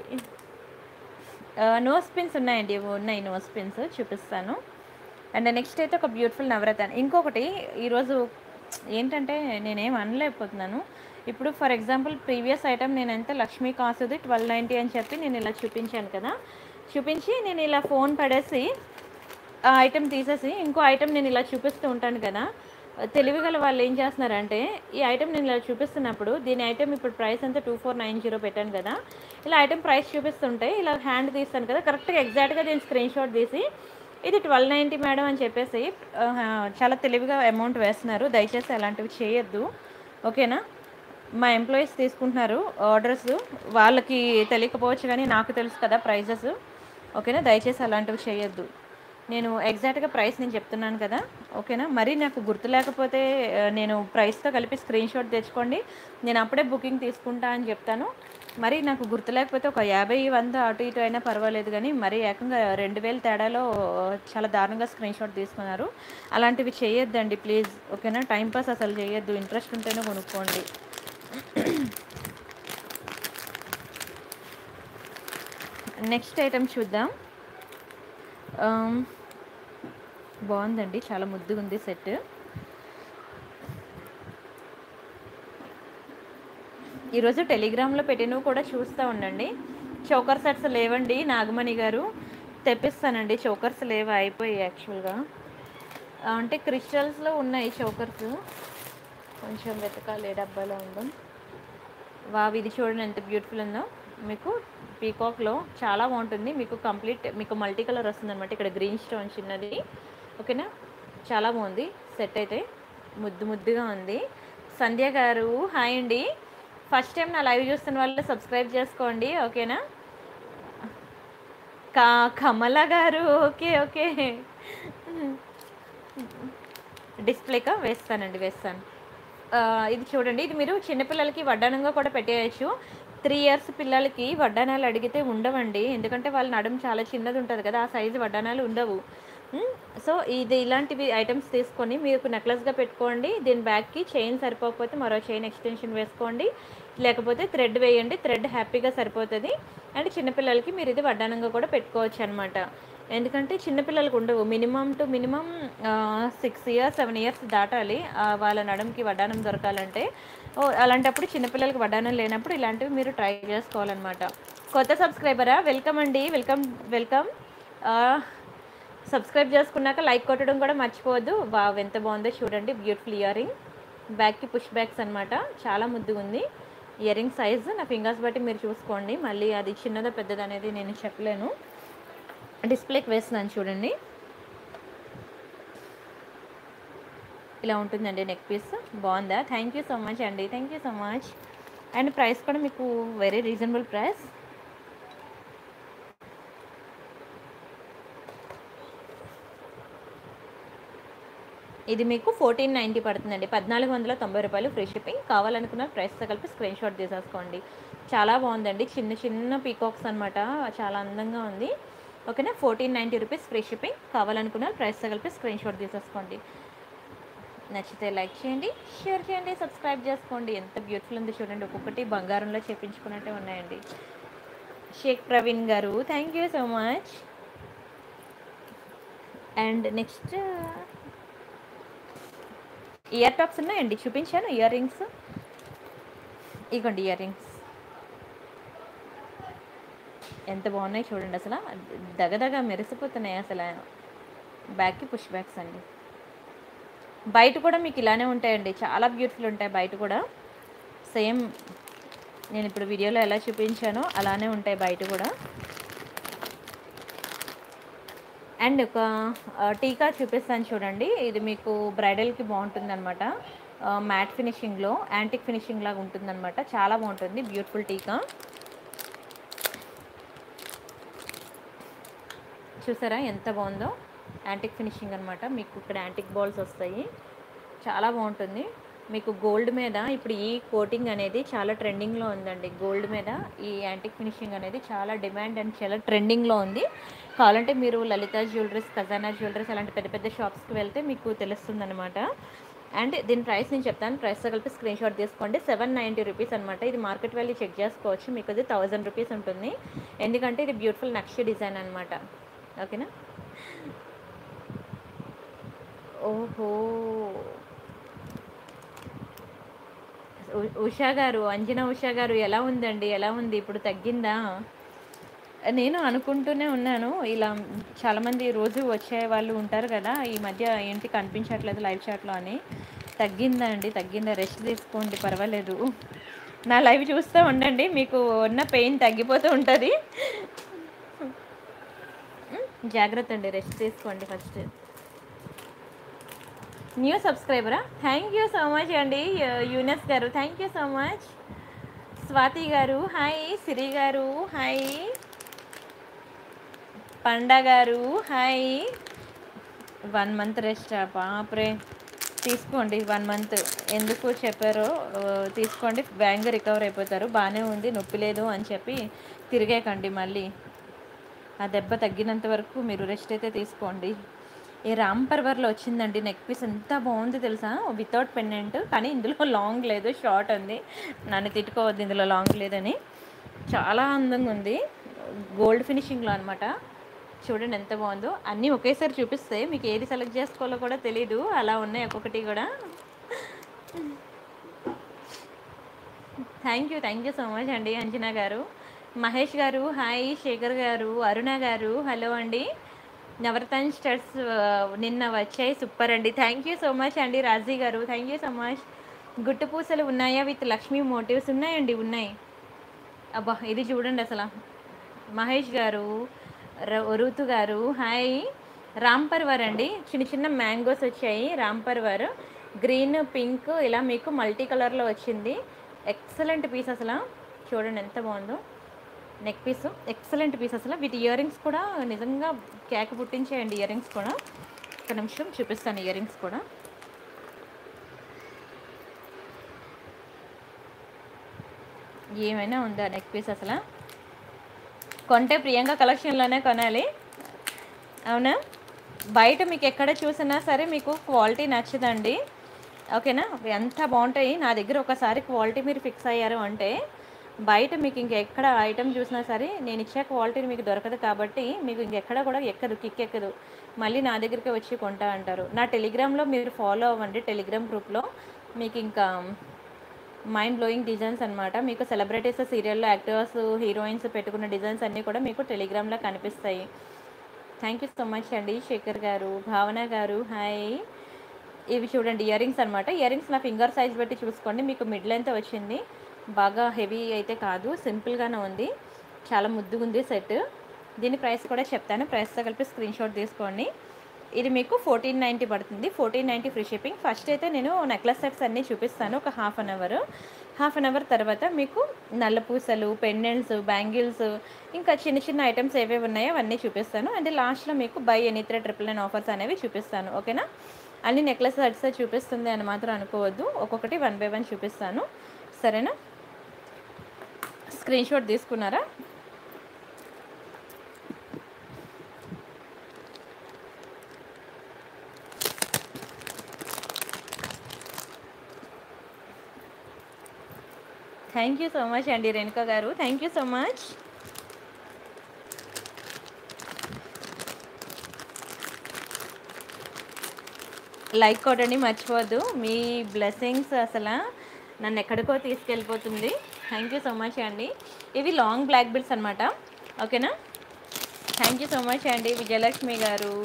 నో స్పిన్స్ ఉన్నాయండి ఇవి ఉన్నాయి నో స్పిన్స్ చూపిస్తాను అండ్ నెక్స్ట్ అయితే ఒక బ్యూటిఫుల్ నవరత్న ఇంకొకటి ఈరోజు ఏంటంటే నేనేం అనలేకపోతున్నాను ఇప్పుడు ఫర్ ఎగ్జాంపుల్ ప్రీవియస్ ఐటమ్ నేను ఎంత లక్ష్మీ కాసుది ట్వెల్వ్ నైంటీ అని చెప్పి నేను ఇలా చూపించాను కదా చూపించి నేను ఇలా ఫోన్ పడేసి ఆ ఐటెం తీసేసి ఇంకో ఐటెం నేను ఇలా చూపిస్తూ ఉంటాను కదా తెలివిగల వాళ్ళు ఏం చేస్తున్నారంటే ఈ ఐటెం నేను ఇలా చూపిస్తున్నప్పుడు దీని ఐటెం ఇప్పుడు ప్రైస్ అంతా టూ ఫోర్ నైన్ జీరో పెట్టాను కదా ఇలా ఐటెం ప్రైస్ చూపిస్తుంటే ఇలా హ్యాండ్ తీస్తాను కదా కరెక్ట్గా ఎగ్జాక్ట్గా దీని స్క్రీన్ షాట్ తీసి ఇది ట్వెల్వ్ నైంటీ మేడం అని చెప్పేసి ఆ, చాలా తెలివిగా అమౌంట్ వేస్తున్నారు దయచేసి అలాంటివి చేయొద్దు ఓకేనా మా ఎంప్లాయీస్ తీసుకుంటున్నారు ఆర్డర్స్ వాళ్ళకి తెలియకపోవచ్చు కానీ నాకు తెలుసు కదా ప్రైజెస్ ఓకేనా దయచేసి అలాంటివి చేయొద్దు నేను ఎగ్జాక్ట్గా ప్రైస్ నేను చెప్తున్నాను కదా ఓకేనా మరి నాకు గుర్తు లేకపోతే ఆ, నేను ప్రైస్తో కలిపి స్క్రీన్ షాట్ తెచ్చుకోండి నేను అప్పుడే బుకింగ్ తీసుకుంటా అని చెప్తాను మరి నాకు గుర్తు లేకపోతే ఒక యాభై వంద అటు ఇటు అయినా పర్వాలేదు కానీ మరి ఏకంగా రెండు వేల తేడాలో చాలా దారుణంగా స్క్రీన్ షాట్ తీసుకున్నారు అలాంటివి చేయొద్దండి ప్లీజ్ ఓకేనా టైంపాస్ అసలు చేయొద్దు ఇంట్రెస్ట్ ఉంటేనే కొనుక్కోండి నెక్స్ట్ ఐటమ్ చూద్దాం ఆమ్, బాగుందండి చాలా ముద్దుగా ఉంది సెట్ ఈరోజు టెలిగ్రామ్లో పెట్టినవి కూడా చూస్తూ ఉండండి చోకర్ సెట్స్ లేవండి నాగమణి గారు తెప్పిస్తానండి చోకర్స్ లేవు అయిపోయాయి యాక్చువల్గా ఆ, అంటే క్రిస్టల్స్లో ఉన్నాయి చోకర్స్ కొంచెం వెతకాలి ఏ డబ్బాలో ఉందో వావ్ ఇది చూడండి ఎంత బ్యూటిఫుల్ ఉందో మీకు పీకాక్లో చాలా బాగుంటుంది మీకు కంప్లీట్ మీకు మల్టీ కలర్ వస్తుంది అనమాట ఇక్కడ గ్రీన్ స్టోన్ చిన్నది ఓకేనా చాలా బాగుంది సెట్ అయితే ముద్దు ముద్దుగా ఉంది సంధ్య గారు హాయ్ అండి ఫస్ట్ టైం నా లైవ్ చూస్తున్న వాళ్ళు సబ్స్క్రైబ్ చేసుకోండి ఓకేనా కా కమల గారు ఓకే ఓకే డిస్ప్లేకా వేస్తానండి వేస్తాను ఆ, ఇది చూడండి ఇది మీరు చిన్నపిల్లలకి వడ్డానంగా కూడా పెట్టేయచ్చు త్రీ ఇయర్స్ పిల్లలకి వడ్డానాలు అడిగితే ఉండవండి ఎందుకంటే వాళ్ళ నడుము చాలా చిన్నది ఉంటుంది కదా ఆ సైజు వడ్డానాలు ఉండవు మ్, సో ఇది ఇలాంటివి ఐటమ్స్ తీసుకొని మీకు నెక్లెస్గా పెట్టుకోండి దీని బ్యాగ్కి చైన్ సరిపోకపోతే మరో చైన్ ఎక్స్టెన్షన్ వేసుకోండి లేకపోతే థ్రెడ్ వేయండి థ్రెడ్ హ్యాపీగా సరిపోతుంది అండ్ చిన్నపిల్లలకి మీరు ఇది వడ్డానంగా కూడా పెట్టుకోవచ్చు అనమాట ఎందుకంటే చిన్నపిల్లలకు ఉండవు minimum to minimum six years seven years దాటాలి ఆ, వాళ్ళ నడుముకి వడ్డానం దొరకాలంటే ఓ అలాంటప్పుడు చిన్నపిల్లలకి వడ్డానం లేనప్పుడు ఇలాంటివి మీరు ట్రై చేసుకోవాలన్నమాట కొత్త సబ్స్క్రైబరా వెల్కమ్ అండి వెల్కమ్ వెల్కమ్ సబ్స్క్రైబ్ చేసుకున్నాక లైక్ కొట్టడం కూడా మర్చిపోవద్దు బాగా ఎంత బాగుందో చూడండి బ్యూటిఫుల్ ఇయర్ రింగ్ బ్యాక్కి పుష్ బ్యాక్స్ అనమాట చాలా ముద్దుగా ఉంది ఇయర్ రింగ్ సైజ్ నా ఫింగర్స్ బట్టి మీరు చూసుకోండి మళ్ళీ అది చిన్నదో పెద్దది అనేది నేను చెప్పలేను డిస్ప్లేకి వేస్తున్నాను చూడండి ఇలా ఉంటుందండి నెక్ పీస్ బాగుందా థ్యాంక్ యూ సో మచ్ అండి thank you so much and price కూడా మీకు వెరీ రీజనబుల్ ప్రైస్ ఇది మీకు ఫోర్టీన్ నైంటీ పడుతుందండి పద్నాలుగు వందల తొంభై రూపాయలు ఫ్రీ షిప్పింగ్ కావాలనుకున్న ప్రైస్తో కలిపి స్క్రీన్ షాట్ తీసేసుకోండి చాలా బాగుందండి చిన్న చిన్న పీకాక్స్ అనమాట చాలా అందంగా ఉంది ఓకేనా fourteen ninety rupees free shipping కావాలనుకున్న ప్రైస్తో కలిపి స్క్రీన్ షాట్ తీసేసుకోండి నచ్చితే లైక్ చేయండి షేర్ చేయండి సబ్స్క్రైబ్ చేసుకోండి ఎంత బ్యూటిఫుల్ ఉంది చూడండి ఒక్కొక్కటి బంగారంలో చేపించుకున్నట్టే ఉన్నాయండి Shaik Praveen garu thank you so much and next ear tops ఉన్నాయండి చూపించాను ఇయర్ రింగ్స్ ఇగోండి ఇయర్ రింగ్స్ ఎంత బాగున్నాయి చూడండి అసలు దగదగ మెరిసిపోతున్నాయి అసలు బ్యాక్కి పుష్ బ్యాక్స్ అండి బయట కూడా మీకు ఇలానే ఉంటాయండి చాలా బ్యూటిఫుల్ ఉంటాయి బయట కూడా సేమ్ నేను ఇప్పుడు వీడియోలో ఎలా చూపించానో అలానే ఉంటాయి బయట కూడా అండ్ ఒక ఆ, టీకా చూపిస్తాను చూడండి ఇది మీకు బ్రైడల్కి బాగుంటుంది అనమాట మ్యాట్ ఫినిషింగ్లో యాంటిక్ ఫినిషింగ్ లాగా ఉంటుందన్నమాట చాలా బాగుంటుంది బ్యూటిఫుల్ టీకా చూసారా ఎంత బాగుందో యాంటిక్ ఫినిషింగ్ అనమాట మీకు ఇక్కడ యాంటిక్ బాల్స్ వస్తాయి చాలా బాగుంటుంది మీకు గోల్డ్ మీద ఇప్పుడు ఈ కోటింగ్ అనేది చాలా ట్రెండింగ్లో ఉందండి గోల్డ్ మీద ఈ యాంటిక్ ఫినిషింగ్ అనేది చాలా డిమాండ్ అండ్ చాలా ట్రెండింగ్లో ఉంది కావాలంటే మీరు లలిత జ్యువెలరీస్ ఖజానా జ్యువెలరీస్ అలాంటి పెద్ద పెద్ద షాప్స్కి వెళ్తే మీకు తెలుస్తుంది అనమాట అండ్ దీని ప్రైస్ నేను చెప్తాను ప్రైస్తో కలిపి స్క్రీన్ షాట్ తీసుకోండి సెవెన్ నైంటీ రూపీస్ అనమాట ఇది మార్కెట్ వాల్యూ చెక్ చేసుకోవచ్చు మీకు అది థౌజండ్ రూపీస్ ఉంటుంది ఎందుకంటే ఇది బ్యూటిఫుల్ నక్షి డిజైన్ అనమాట ఓకేనా ఓహో ఉ- ఉషా గారు అంజనా ఉషా గారు ఎలా ఉందండి ఎలా ఉంది ఇప్పుడు తగ్గిందా నేను అనుకుంటూనే ఉన్నాను ఇలా చాలామంది రోజు వచ్చే వాళ్ళు ఉంటారు కదా ఈ మధ్య ఏంటి కనిపించట్లేదు లైవ్ చాట్లో అని తగ్గిందా అండి తగ్గిందా రెస్ట్ తీసుకోండి పర్వాలేదు నా లైవ్ చూస్తూ ఉండండి మీకు ఉన్న పెయిన్ తగ్గిపోతూ ఉంటుంది జాగ్రత్త అండి రెస్ట్ తీసుకోండి ఫస్ట్ న్యూ సబ్స్క్రైబరా థ్యాంక్ యూ సో మచ్ అండి యు- Yunus garu thank you so much Swathi garu hi Siri garu hi Panda garu hi one month rest బాప్రే తీసుకోండి వన్ మంత్ ఎందుకు చెప్పారో ఆ, తీసుకోండి బ్యాంగ్ రికవర్ అయిపోతారు బాగానే ఉంది నొప్పి లేదు అని చెప్పి తిరిగేకండి మళ్ళీ ఆ దెబ్బ తగ్గినంత వరకు మీరు రెస్ట్ అయితే తీసుకోండి ఈ రామ్ పర్వర్లో వచ్చిందండి నెక్ పీస్ ఎంత బాగుంది తెలుసా వితౌట్ పెండెంట్ కానీ ఇందులో లాంగ్ లేదు షార్ట్ ఉంది నన్ను తిట్టుకోవద్దు ఇందులో లాంగ్ లేదని చాలా అందంగా ఉంది గోల్డ్ ఫినిషింగ్లో అనమాట చూడండి ఎంత బాగుందో అన్నీ ఒకేసారి చూపిస్తే మీకు ఏది సెలెక్ట్ చేసుకోవాలో కూడా తెలీదు అలా ఉన్నాయి ఒక్కొక్కటి కూడా thank you thank you so much అండి అంజనా గారు మహేష్ గారు హాయ్ శేఖర్ గారు అరుణ గారు హలో అండి నవరతన్ స్టర్స్ నిన్న వచ్చాయి సూపర్ అండి థ్యాంక్ యూ సో మచ్ అండి రాజీ గారు థ్యాంక్ యూ సో మచ్ గుట్టు పూసలు ఉన్నాయా విత్ లక్ష్మీ మోటివ్స్ ఉన్నాయండి ఉన్నాయి అబ్బా ఇది చూడండి అసలు మహేష్ గారు ర- రుతు గారు హాయ్ రామ్ పర్వర్ అండి చిన్న చిన్న మ్యాంగోస్ వచ్చాయి రామ్ పర్వర్ గ్రీన్ పింక్ ఇలా మీకు మల్టీ కలర్లో వచ్చింది ఎక్సలెంట్ పీస్ అసలు చూడండి ఎంత బాగుందో నెక్ పీస్ ఎక్సలెంట్ పీస్ అసలు వీటి ఇయర్ రింగ్స్ కూడా నిజంగా కేక పుట్టించేయండి ఇయర్ రింగ్స్ కూడా ఒక నిమిషం చూపిస్తాను ఇయర్ రింగ్స్ కూడా ఏమైనా ఉందా నెక్ పీస్ అసలు కొంటే ప్రియాంక కలెక్షన్లోనే కొనాలి అవునా బయట మీకు ఎక్కడ చూసినా సరే మీకు క్వాలిటీ నచ్చదండి ఓకేనా ఎంత బాగుంటాయి నా దగ్గర ఒకసారి క్వాలిటీ మీరు ఫిక్స్ అయ్యారు అంటే బయట మీకు ఇంకెక్కడ ఐటెం చూసినా సరే నేను ఇచ్చే క్వాలిటీ మీకు దొరకదు కాబట్టి మీకు ఇంకెక్కడ కూడా ఎక్కదు కిక్ ఎక్కదు మళ్ళీ నా దగ్గరికి వచ్చి కొంటా అంటారు నా టెలిగ్రామ్లో మీరు ఫాలో అవ్వండి టెలిగ్రామ్ గ్రూప్లో మీకు ఇంకా మైండ్ బ్లోయింగ్ డిజైన్స్ అనమాట మీకు సెలబ్రిటీస్ సీరియల్లో యాక్టర్స్ హీరోయిన్స్ పెట్టుకున్న డిజైన్స్ అన్నీ కూడా మీకు టెలిగ్రామ్లో కనిపిస్తాయి థ్యాంక్ యూ సో మచ్ అండి శేఖర్ గారు భావన గారు హాయ్ ఇవి చూడండి ఇయర్ రింగ్స్ అనమాట ఇయర్ రింగ్స్ నా ఫింగర్ సైజ్ బట్టి చూసుకోండి మీకు మిడ్ లెంత్ వచ్చింది బాగా హెవీ అయితే కాదు సింపుల్గానే ఉంది చాలా ముద్దుగా ఉంది సెట్ దీని ప్రైస్ కూడా చెప్తాను ప్రైస్తో కలిపి స్క్రీన్ షాట్ తీసుకోండి ఇది మీకు ఫోర్టీన్ నైంటీ పడుతుంది fourteen ninety free shipping first అయితే నేను నెక్లెస్ సెట్స్ అన్నీ చూపిస్తాను ఒక half an hour half an hour తర్వాత మీకు నల్ల పూసలు పెండెంట్స్ బ్యాంగిల్స్ ఇంకా చిన్న చిన్న ఐటమ్స్ ఏవేవి ఉన్నాయో అవన్నీ చూపిస్తాను అండ్ లాస్ట్లో మీకు buy any three triple nine offers అనేవి చూపిస్తాను ఓకేనా అన్ని నెక్లెస్ సెట్స్ చూపిస్తుంది అని మాత్రం అనుకోవద్దు ఒక్కొక్కటి వన్ బై వన్ చూపిస్తాను సరేనా స్క్రీన్ షాట్ తీసుకున్నారా థ్యాంక్ యూ సో మచ్ అండి Renuka garu thank you so much like కొట్టండి మర్చిపోవద్దు మీ బ్లెస్సింగ్స్ అసలు నన్ను ఎక్కడికో తీసుకెళ్ళిపోతుంది థ్యాంక్ యూ సో మచ్ అండి ఇవి లాంగ్ బ్లాక్ బిల్స్ అనమాట ఓకేనా థ్యాంక్ యూ సో మచ్ అండి విజయలక్ష్మి గారు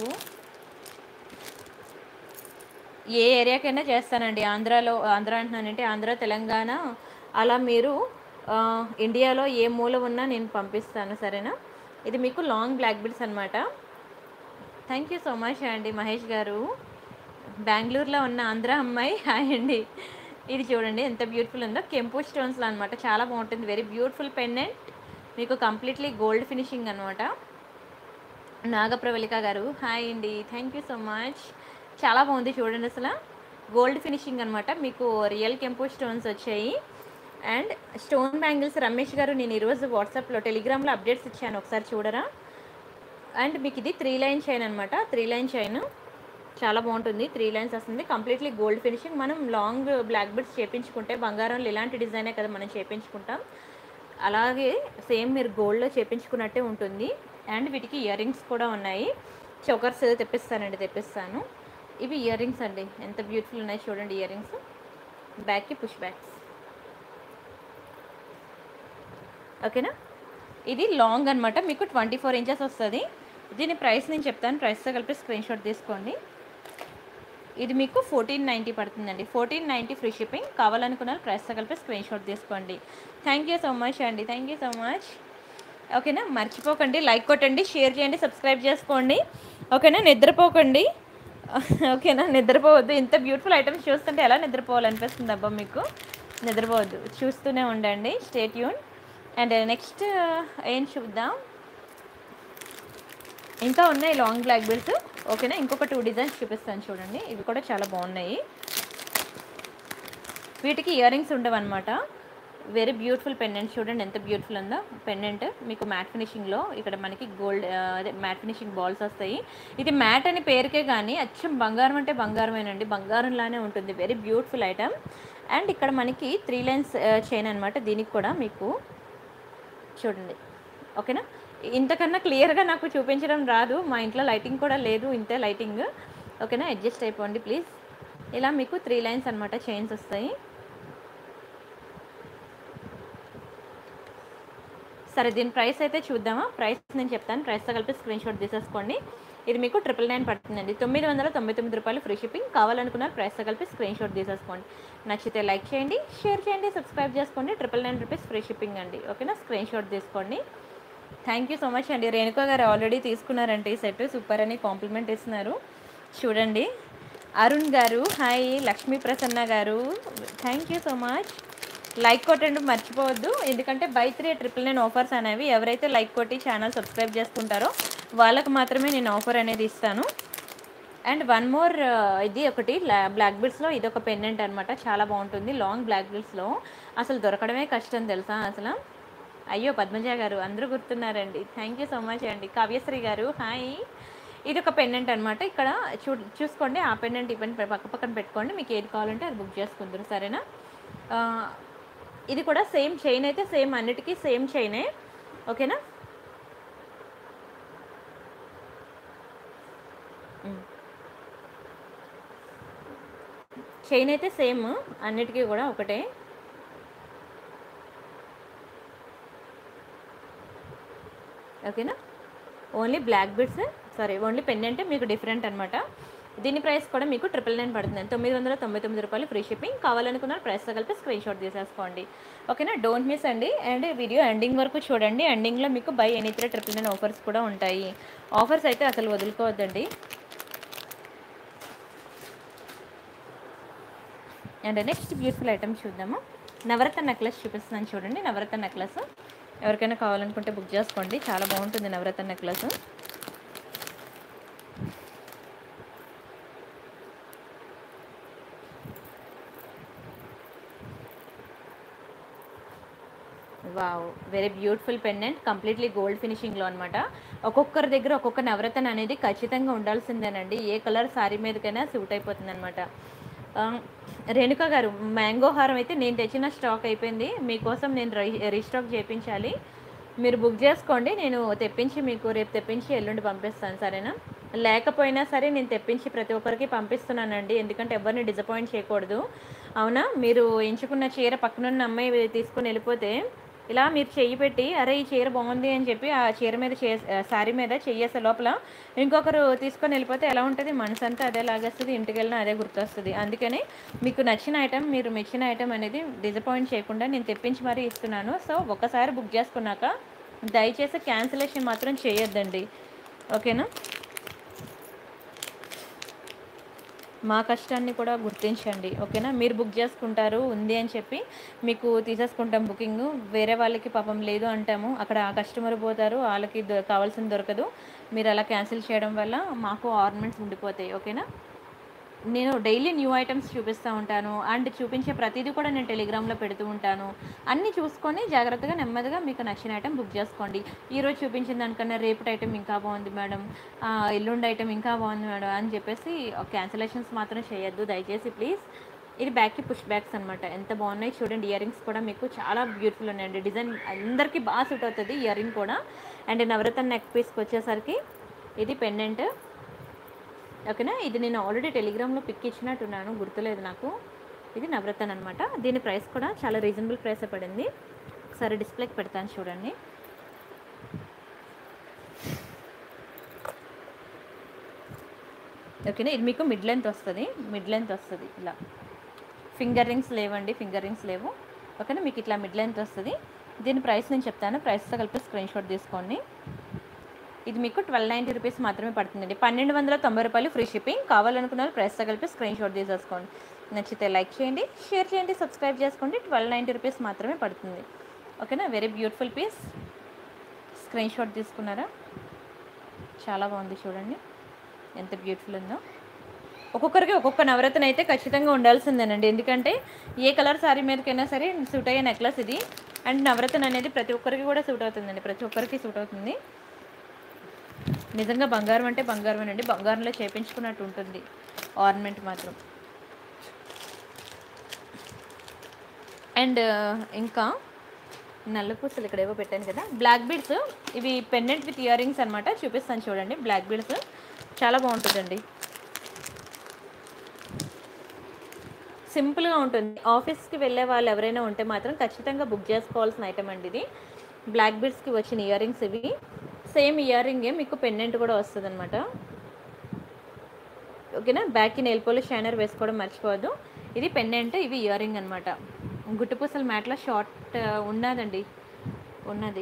ఏ ఏరియాకైనా చేస్తానండి ఆంధ్రాలో ఆంధ్ర అంటున్నానంటే ఆంధ్ర తెలంగాణ అలా మీరు ఆ, ఇండియాలో ఏ మూల ఉన్నా నేను పంపిస్తాను సరేనా ఇది మీకు లాంగ్ బ్లాక్ బిల్స్ అనమాట థ్యాంక్ యూ సో మచ్ అండి మహేష్ గారు బెంగళూరులో ఉన్న ఆంధ్ర అమ్మాయి హాయ్ అండి ఇది చూడండి ఎంత బ్యూటిఫుల్ ఉందో కెంపు స్టోన్స్లో అనమాట చాలా బాగుంటుంది వెరీ బ్యూటిఫుల్ పెండెంట్ మీకు కంప్లీట్లీ గోల్డ్ ఫినిషింగ్ అనమాట నాగప్రవళిక గారు హాయ్ అండి థ్యాంక్ యూ సో మచ్ చాలా బాగుంది చూడండి అసలు గోల్డ్ ఫినిషింగ్ అనమాట మీకు రియల్ కెంపు స్టోన్స్ వచ్చాయి అండ్ స్టోన్ బ్యాంగిల్స్ రమేష్ గారు నేను ఈరోజు వాట్సాప్లో టెలిగ్రామ్లో అప్డేట్స్ ఇచ్చాను ఒకసారి చూడరా అండ్ మీకు ఇది త్రీ లైన్ చైన్ అనమాట త్రీ లైన్ చైన్ చాలా బాగుంటుంది త్రీ లైన్స్ వస్తుంది కంప్లీట్లీ గోల్డ్ ఫినిషింగ్ మనం లాంగ్ బ్లాక్ బిడ్స్ చేపించుకుంటే బంగారంలో ఇలాంటి డిజైనే కదా మనం చేపించుకుంటాం అలాగే సేమ్ మీరు గోల్డ్లో చేపించుకున్నట్టే ఉంటుంది అండ్ వీటికి ఇయర్ రింగ్స్ కూడా ఉన్నాయి చోకర్స్ తెప్పిస్తానండి తెప్పిస్తాను ఇవి ఇయర్ రింగ్స్ అండి ఎంత బ్యూటిఫుల్ ఉన్నాయి చూడండి ఇయర్ రింగ్స్ బ్యాక్కి పుష్ బ్యాక్స్ ఓకేనా ఇది లాంగ్ అనమాట మీకు ట్వంటీ ఫోర్ ఇంచెస్ వస్తుంది దీని ప్రైస్ నేను చెప్తాను ప్రైస్తో కలిపి స్క్రీన్ షాట్ తీసుకోండి ఇది మీకు ఫోర్టీన్ నైంటీ పడుతుందండి ఫోర్టీన్ నైంటీ ఫ్రీ షిప్పింగ్ కావాలనుకున్నారు ప్రైస్తో కలిపి స్క్రీన్ షాట్ తీసుకోండి థ్యాంక్ యూ సో మచ్ అండి థ్యాంక్ యూ సో మచ్ ఓకేనా మర్చిపోకండి లైక్ కొట్టండి షేర్ చేయండి సబ్స్క్రైబ్ చేసుకోండి ఓకేనా నిద్రపోకండి ఓకేనా నిద్రపోవద్దు ఇంత బ్యూటిఫుల్ ఐటమ్స్ చూస్తుంటే ఎలా నిద్రపోవాలనిపిస్తుంది అబ్బా మీకు నిద్రపోవద్దు చూస్తూనే ఉండండి స్టేట్ యూన్ అండ్ నెక్స్ట్ ఏం చూద్దాం ఇంకా ఉన్నాయి లాంగ్ బ్లాక్ బిల్స్ ఓకేనా ఇంకొక టూ డిజైన్స్ చూపిస్తాను చూడండి ఇవి కూడా చాలా బాగున్నాయి వీటికి ఇయర్ రింగ్స్ ఉండవన్నమాట వెరీ బ్యూటిఫుల్ పెండెంట్ చూడండి ఎంత బ్యూటిఫుల్ ఉందో పెండెంట్ మీకు మ్యాట్ ఫినిషింగ్లో ఇక్కడ మనకి గోల్డ్ అదే మ్యాట్ ఫినిషింగ్ బాల్స్ వస్తాయి ఇది మ్యాట్ అని పేరుకే కానీ అచ్చం బంగారం అంటే బంగారమేనండి బంగారంలానే ఉంటుంది వెరీ బ్యూటిఫుల్ ఐటమ్ అండ్ ఇక్కడ మనకి త్రీ లైన్స్ చైన్ అనమాట దీనికి కూడా మీకు చూడండి ఓకేనా ఇంతకన్నా క్లియర్గా నాకు చూపించడం రాదు మా ఇంట్లో లైటింగ్ కూడా లేదు ఇంతే లైటింగ్ ఓకేనా అడ్జస్ట్ అయిపోండి ప్లీజ్ ఇలా మీకు త్రీ లైన్స్ అనమాట చైన్స్ వస్తాయి సరే దీని ప్రైస్ అయితే చూద్దామా ప్రైస్ నేను చెప్తాను ప్రైస్తో కలిపి స్క్రీన్ షాట్ తీసేసుకోండి ఇది మీకు ట్రిపుల్ నైన్ పడుతుందండి తొమ్మిది వందల తొంభై తొమ్మిది రూపాయలు ఫ్రీ షిప్పింగ్ కావాలనుకున్న ప్రైస్తో కలిపి స్క్రీన్ షాట్ తీసేసుకోండి నచ్చితే లైక్ చేయండి షేర్ చేయండి సబ్స్క్రైబ్ చేసుకోండి triple nine rupees free shipping అండి ఓకేనా స్క్రీన్ షాట్ తీసుకోండి థ్యాంక్ యూ సో మచ్ అండి రేణుకా గారు ఆల్రెడీ తీసుకున్నారంటే ఈ సెట్ సూపర్ అని కాంప్లిమెంట్ ఇస్తున్నారు చూడండి అరుణ్ గారు hi Lakshmi Prasanna garu thank you so much like కొట్టండి మర్చిపోవద్దు ఎందుకంటే buy three triple nine offers అనేవి ఎవరైతే లైక్ కొట్టి ఛానల్ సబ్స్క్రైబ్ చేసుకుంటారో వాళ్ళకి మాత్రమే నేను ఆఫర్ అనేది ఇస్తాను అండ్ వన్ మోర్ ఇది ఒకటి బ్లాక్ బిల్స్లో ఇది ఒక పెండెంట్ అనమాట చాలా బాగుంటుంది లాంగ్ బ్లాక్ బిల్స్లో అసలు దొరకడమే కష్టం తెలుసా అసలు అయ్యో పద్మజ గారు అందరూ గుర్తున్నారండి థ్యాంక్ యూ సో మచ్ అండి కావ్యశ్రీ గారు హాయ్ ఇది ఒక పెండెంట్ అనమాట ఇక్కడ చూ చూసుకోండి ఆ పెండెంట్ ఈ పెండెంట్ పక్క పక్కన పెట్టుకోండి మీకు ఏది కావాలంటే అది బుక్ చేసుకుందరు సరేనా ఆ, ఇది కూడా సేమ్ చైన్ అయితే సేమ్ అన్నిటికీ సేమ్ చైనే ఓకేనా చైన్ అయితే సేమ్ అన్నిటికీ కూడా ఒకటే ఓకేనా only black beads sorry only pendant మీకు డిఫరెంట్ అనమాట దీని ప్రైస్ కూడా మీకు ట్రిపుల్ నైన్ పడుతుంది తొమ్మిది వందల తొంభై తొమ్మిది రూపాయలు ఫ్రీ షిప్పింగ్ కావాలనుకున్న ప్రైస్తో కలిపి స్క్రీన్ షాట్ తీసేసుకోండి ఓకేనా డోంట్ మిస్ అండి అండ్ వీడియో ఎండింగ్ వరకు చూడండి ఎండింగ్లో మీకు buy any three triple nine offers కూడా ఉంటాయి ఆఫర్స్ అయితే అసలు వదులుకోవద్దండి అండ్ నెక్స్ట్ బ్యూటిఫుల్ ఐటమ్ చూద్దాము నవరత్న నెక్లెస్ చూపిస్తున్నాను చూడండి నవరత్న నెక్లెస్ ఎవరికైనా కావాలనుకుంటే బుక్ చేసుకోండి చాలా బాగుంటుంది నవరత్న necklace wow very beautiful pendant completely gold ఫినిషింగ్లో అనమాట ఒక్కొక్కరి దగ్గర ఒక్కొక్క నవరత్న అనేది ఖచ్చితంగా ఉండాల్సిందేనండి ఏ కలర్ శారీ మీదకైనా సూట్ అయిపోతుంది అనమాట రేణుక గారు మ్యాంగో హారం అయితే నేను తెచ్చిన స్టాక్ అయిపోయింది మీకోసం నేను రీ- రీస్టాక్ చేయించాలి మీరు బుక్ చేసుకోండి నేను తెప్పించి మీకు రేపు తెప్పించి ఎల్లుండి పంపిస్తాను సరేనా లేకపోయినా సరే నేను తెప్పించి ప్రతి ఒక్కరికి పంపిస్తున్నానండి ఎందుకంటే ఎవరిని డిసప్పాయింట్ చేయకూడదు అవునా మీరు ఎంచుకున్న చీర పక్కనున్న అమ్మాయి తీసుకొని వెళ్ళిపోతే ఇలా మీరు చెయ్యి పెట్టి అరే ఈ చీర బాగుంది అని చెప్పి ఆ చీర మీద చే శారీ మీద చెయ్యేసే లోపల ఇంకొకరు తీసుకొని వెళ్ళిపోతే ఎలా ఉంటుంది మనసు అంతా అదే లాగేస్తుంది ఇంటికి వెళ్ళినా అదే గుర్తొస్తుంది అందుకని మీకు నచ్చిన ఐటెం మీరు మెచ్చిన ఐటెం అనేది డిసప్పాయింట్ చేయకుండా నేను తెప్పించి మరీ ఇస్తున్నాను సో ఒకసారి బుక్ చేసుకున్నాక దయచేసి క్యాన్సిలేషన్ మాత్రం చేయొద్దండి ఓకేనా మా కష్టాన్ని కూడా గుర్తించండి ఓకేనా మీరు బుక్ చేసుకుంటారు ఉంది అని చెప్పి మీకు తీసేసుకుంటాం బుకింగ్ వేరే వాళ్ళకి పాపం లేదు అంటాము అక్కడ ఆ కస్టమర్ పోతారు వాళ్ళకి దొ- కావాల్సింది దొరకదు మీరు అలా క్యాన్సిల్ చేయడం వల్ల మాకు ఆర్నమెంట్స్ ఉండిపోతాయి ఓకేనా నేను డైలీ న్యూ ఐటమ్స్ చూపిస్తూ ఉంటాను అండ్ చూపించే ప్రతిదీ కూడా నేను టెలిగ్రామ్లో పెడుతూ ఉంటాను అన్నీ చూసుకొని జాగ్రత్తగా నెమ్మదిగా మీకు నచ్చిన ఐటమ్ బుక్ చేసుకోండి ఈరోజు చూపించిన దానికన్నా రేపటి ఐటమ్ ఇంకా బాగుంది మేడం ఆ, ఎల్లుండి ఐటమ్ ఇంకా బాగుంది మేడం అని చెప్పేసి క్యాన్సిలేషన్స్ మాత్రం చేయొద్దు దయచేసి ప్లీజ్ ఇది బ్యాక్కి పుష్ బ్యాక్స్ అనమాట ఎంత బాగున్నాయి చూడండి ఇయర్ రింగ్స్ కూడా మీకు చాలా బ్యూటిఫుల్ ఉన్నాయండి డిజైన్ అందరికీ బాగా సూట్ అవుతుంది ఇయర్ రింగ్ కూడా అండ్ నవరత్న నెక్ పీస్కి వచ్చేసరికి ఇది పెండెంట్ ఓకేనా ఇది నేను ఆల్రెడీ టెలిగ్రామ్లో పిక్ ఇచ్చినట్టున్నాను గుర్తులేదు నాకు ఇది నవరత్న అనమాట దీని ప్రైస్ కూడా చాలా రీజనబుల్ ప్రైస్ పడింది ఒకసారి డిస్ప్లేకి పెడతాను చూడండి ఓకేనా ఇది మీకు మిడ్ లెంత్ వస్తుంది మిడ్ లెంత్ వస్తుంది ఇలా ఫింగర్ రింగ్స్ లేవండి ఫింగర్ రింగ్స్ లేవు ఓకేనా మీకు ఇట్లా మిడ్ లెంత్ వస్తుంది దీని ప్రైస్ నేను చెప్తాను ప్రైస్తో కలిపి స్క్రీన్ షాట్ తీసుకోండి ఇది మీకు ట్వెల్వ్ నైంటీ రూపీస్ మాత్రమే పడుతుందండి పన్నెండు వందల తొంభై రూపాయలు ఫ్రీ షిప్పింగ్ కావాలనుకున్న వాళ్ళు ప్రైస్తో కలిపి స్క్రీన్ షాట్ తీసేసుకోండి నచ్చితే లైక్ చేయండి షేర్ చేయండి సబ్స్క్రైబ్ చేసుకోండి ట్వెల్వ్ నైంటీ రూపీస్ మాత్రమే పడుతుంది ఓకేనా very beautiful piece screen shot తీసుకున్నారా చాలా బాగుంది చూడండి ఎంత బ్యూటిఫుల్ ఉందో ఒక్కొక్కరికి ఒక్కొక్క నవరత్న అయితే ఖచ్చితంగా ఉండాల్సిందేనండి ఎందుకంటే ఏ కలర్ శారీ మీదకైనా సరే సూట్ అయ్యే నెక్లెస్ ఇది అండ్ నవరత్న అనేది ప్రతి ఒక్కరికి కూడా సూట్ అవుతుందండి ప్రతి ఒక్కరికి సూట్ అవుతుంది నిజంగా బంగారం అంటే బంగారం అండి బంగారంలో చేపించుకున్నట్టు ఉంటుంది ఆర్నమెంట్ మాత్రం అండ్ ఇంకా నల్ల పూసలు ఇక్కడ ఏవో పెట్టాను కదా బ్లాక్ బీడ్స్ ఇవి పెండెంట్ విత్ ఇయర్ రింగ్స్ అనమాట చూపిస్తాను చూడండి బ్లాక్ బీడ్స్ చాలా బాగుంటుందండి సింపుల్గా ఉంటుంది ఆఫీస్కి వెళ్ళే వాళ్ళు ఎవరైనా ఉంటే మాత్రం ఖచ్చితంగా బుక్ చేసుకోవాల్సిన ఐటమ్ అండి ఇది బ్లాక్ బీడ్స్కి వచ్చిన ఇయర్ రింగ్స్ ఇవి సేమ్ ఇయర్ రింగే మీకు పెండెంట్ కూడా వస్తుంది అనమాట ఓకేనా బ్యాక్కి నెయిల్ పోలిష్ షైనర్ వేసుకోవడం మర్చిపోవద్దు ఇది పెండెంట్ ఇవి ఇయర్ రింగ్ అనమాట గుట్టుపూసల మ్యాట్లో షార్ట్ ఉన్నదండి ఉన్నది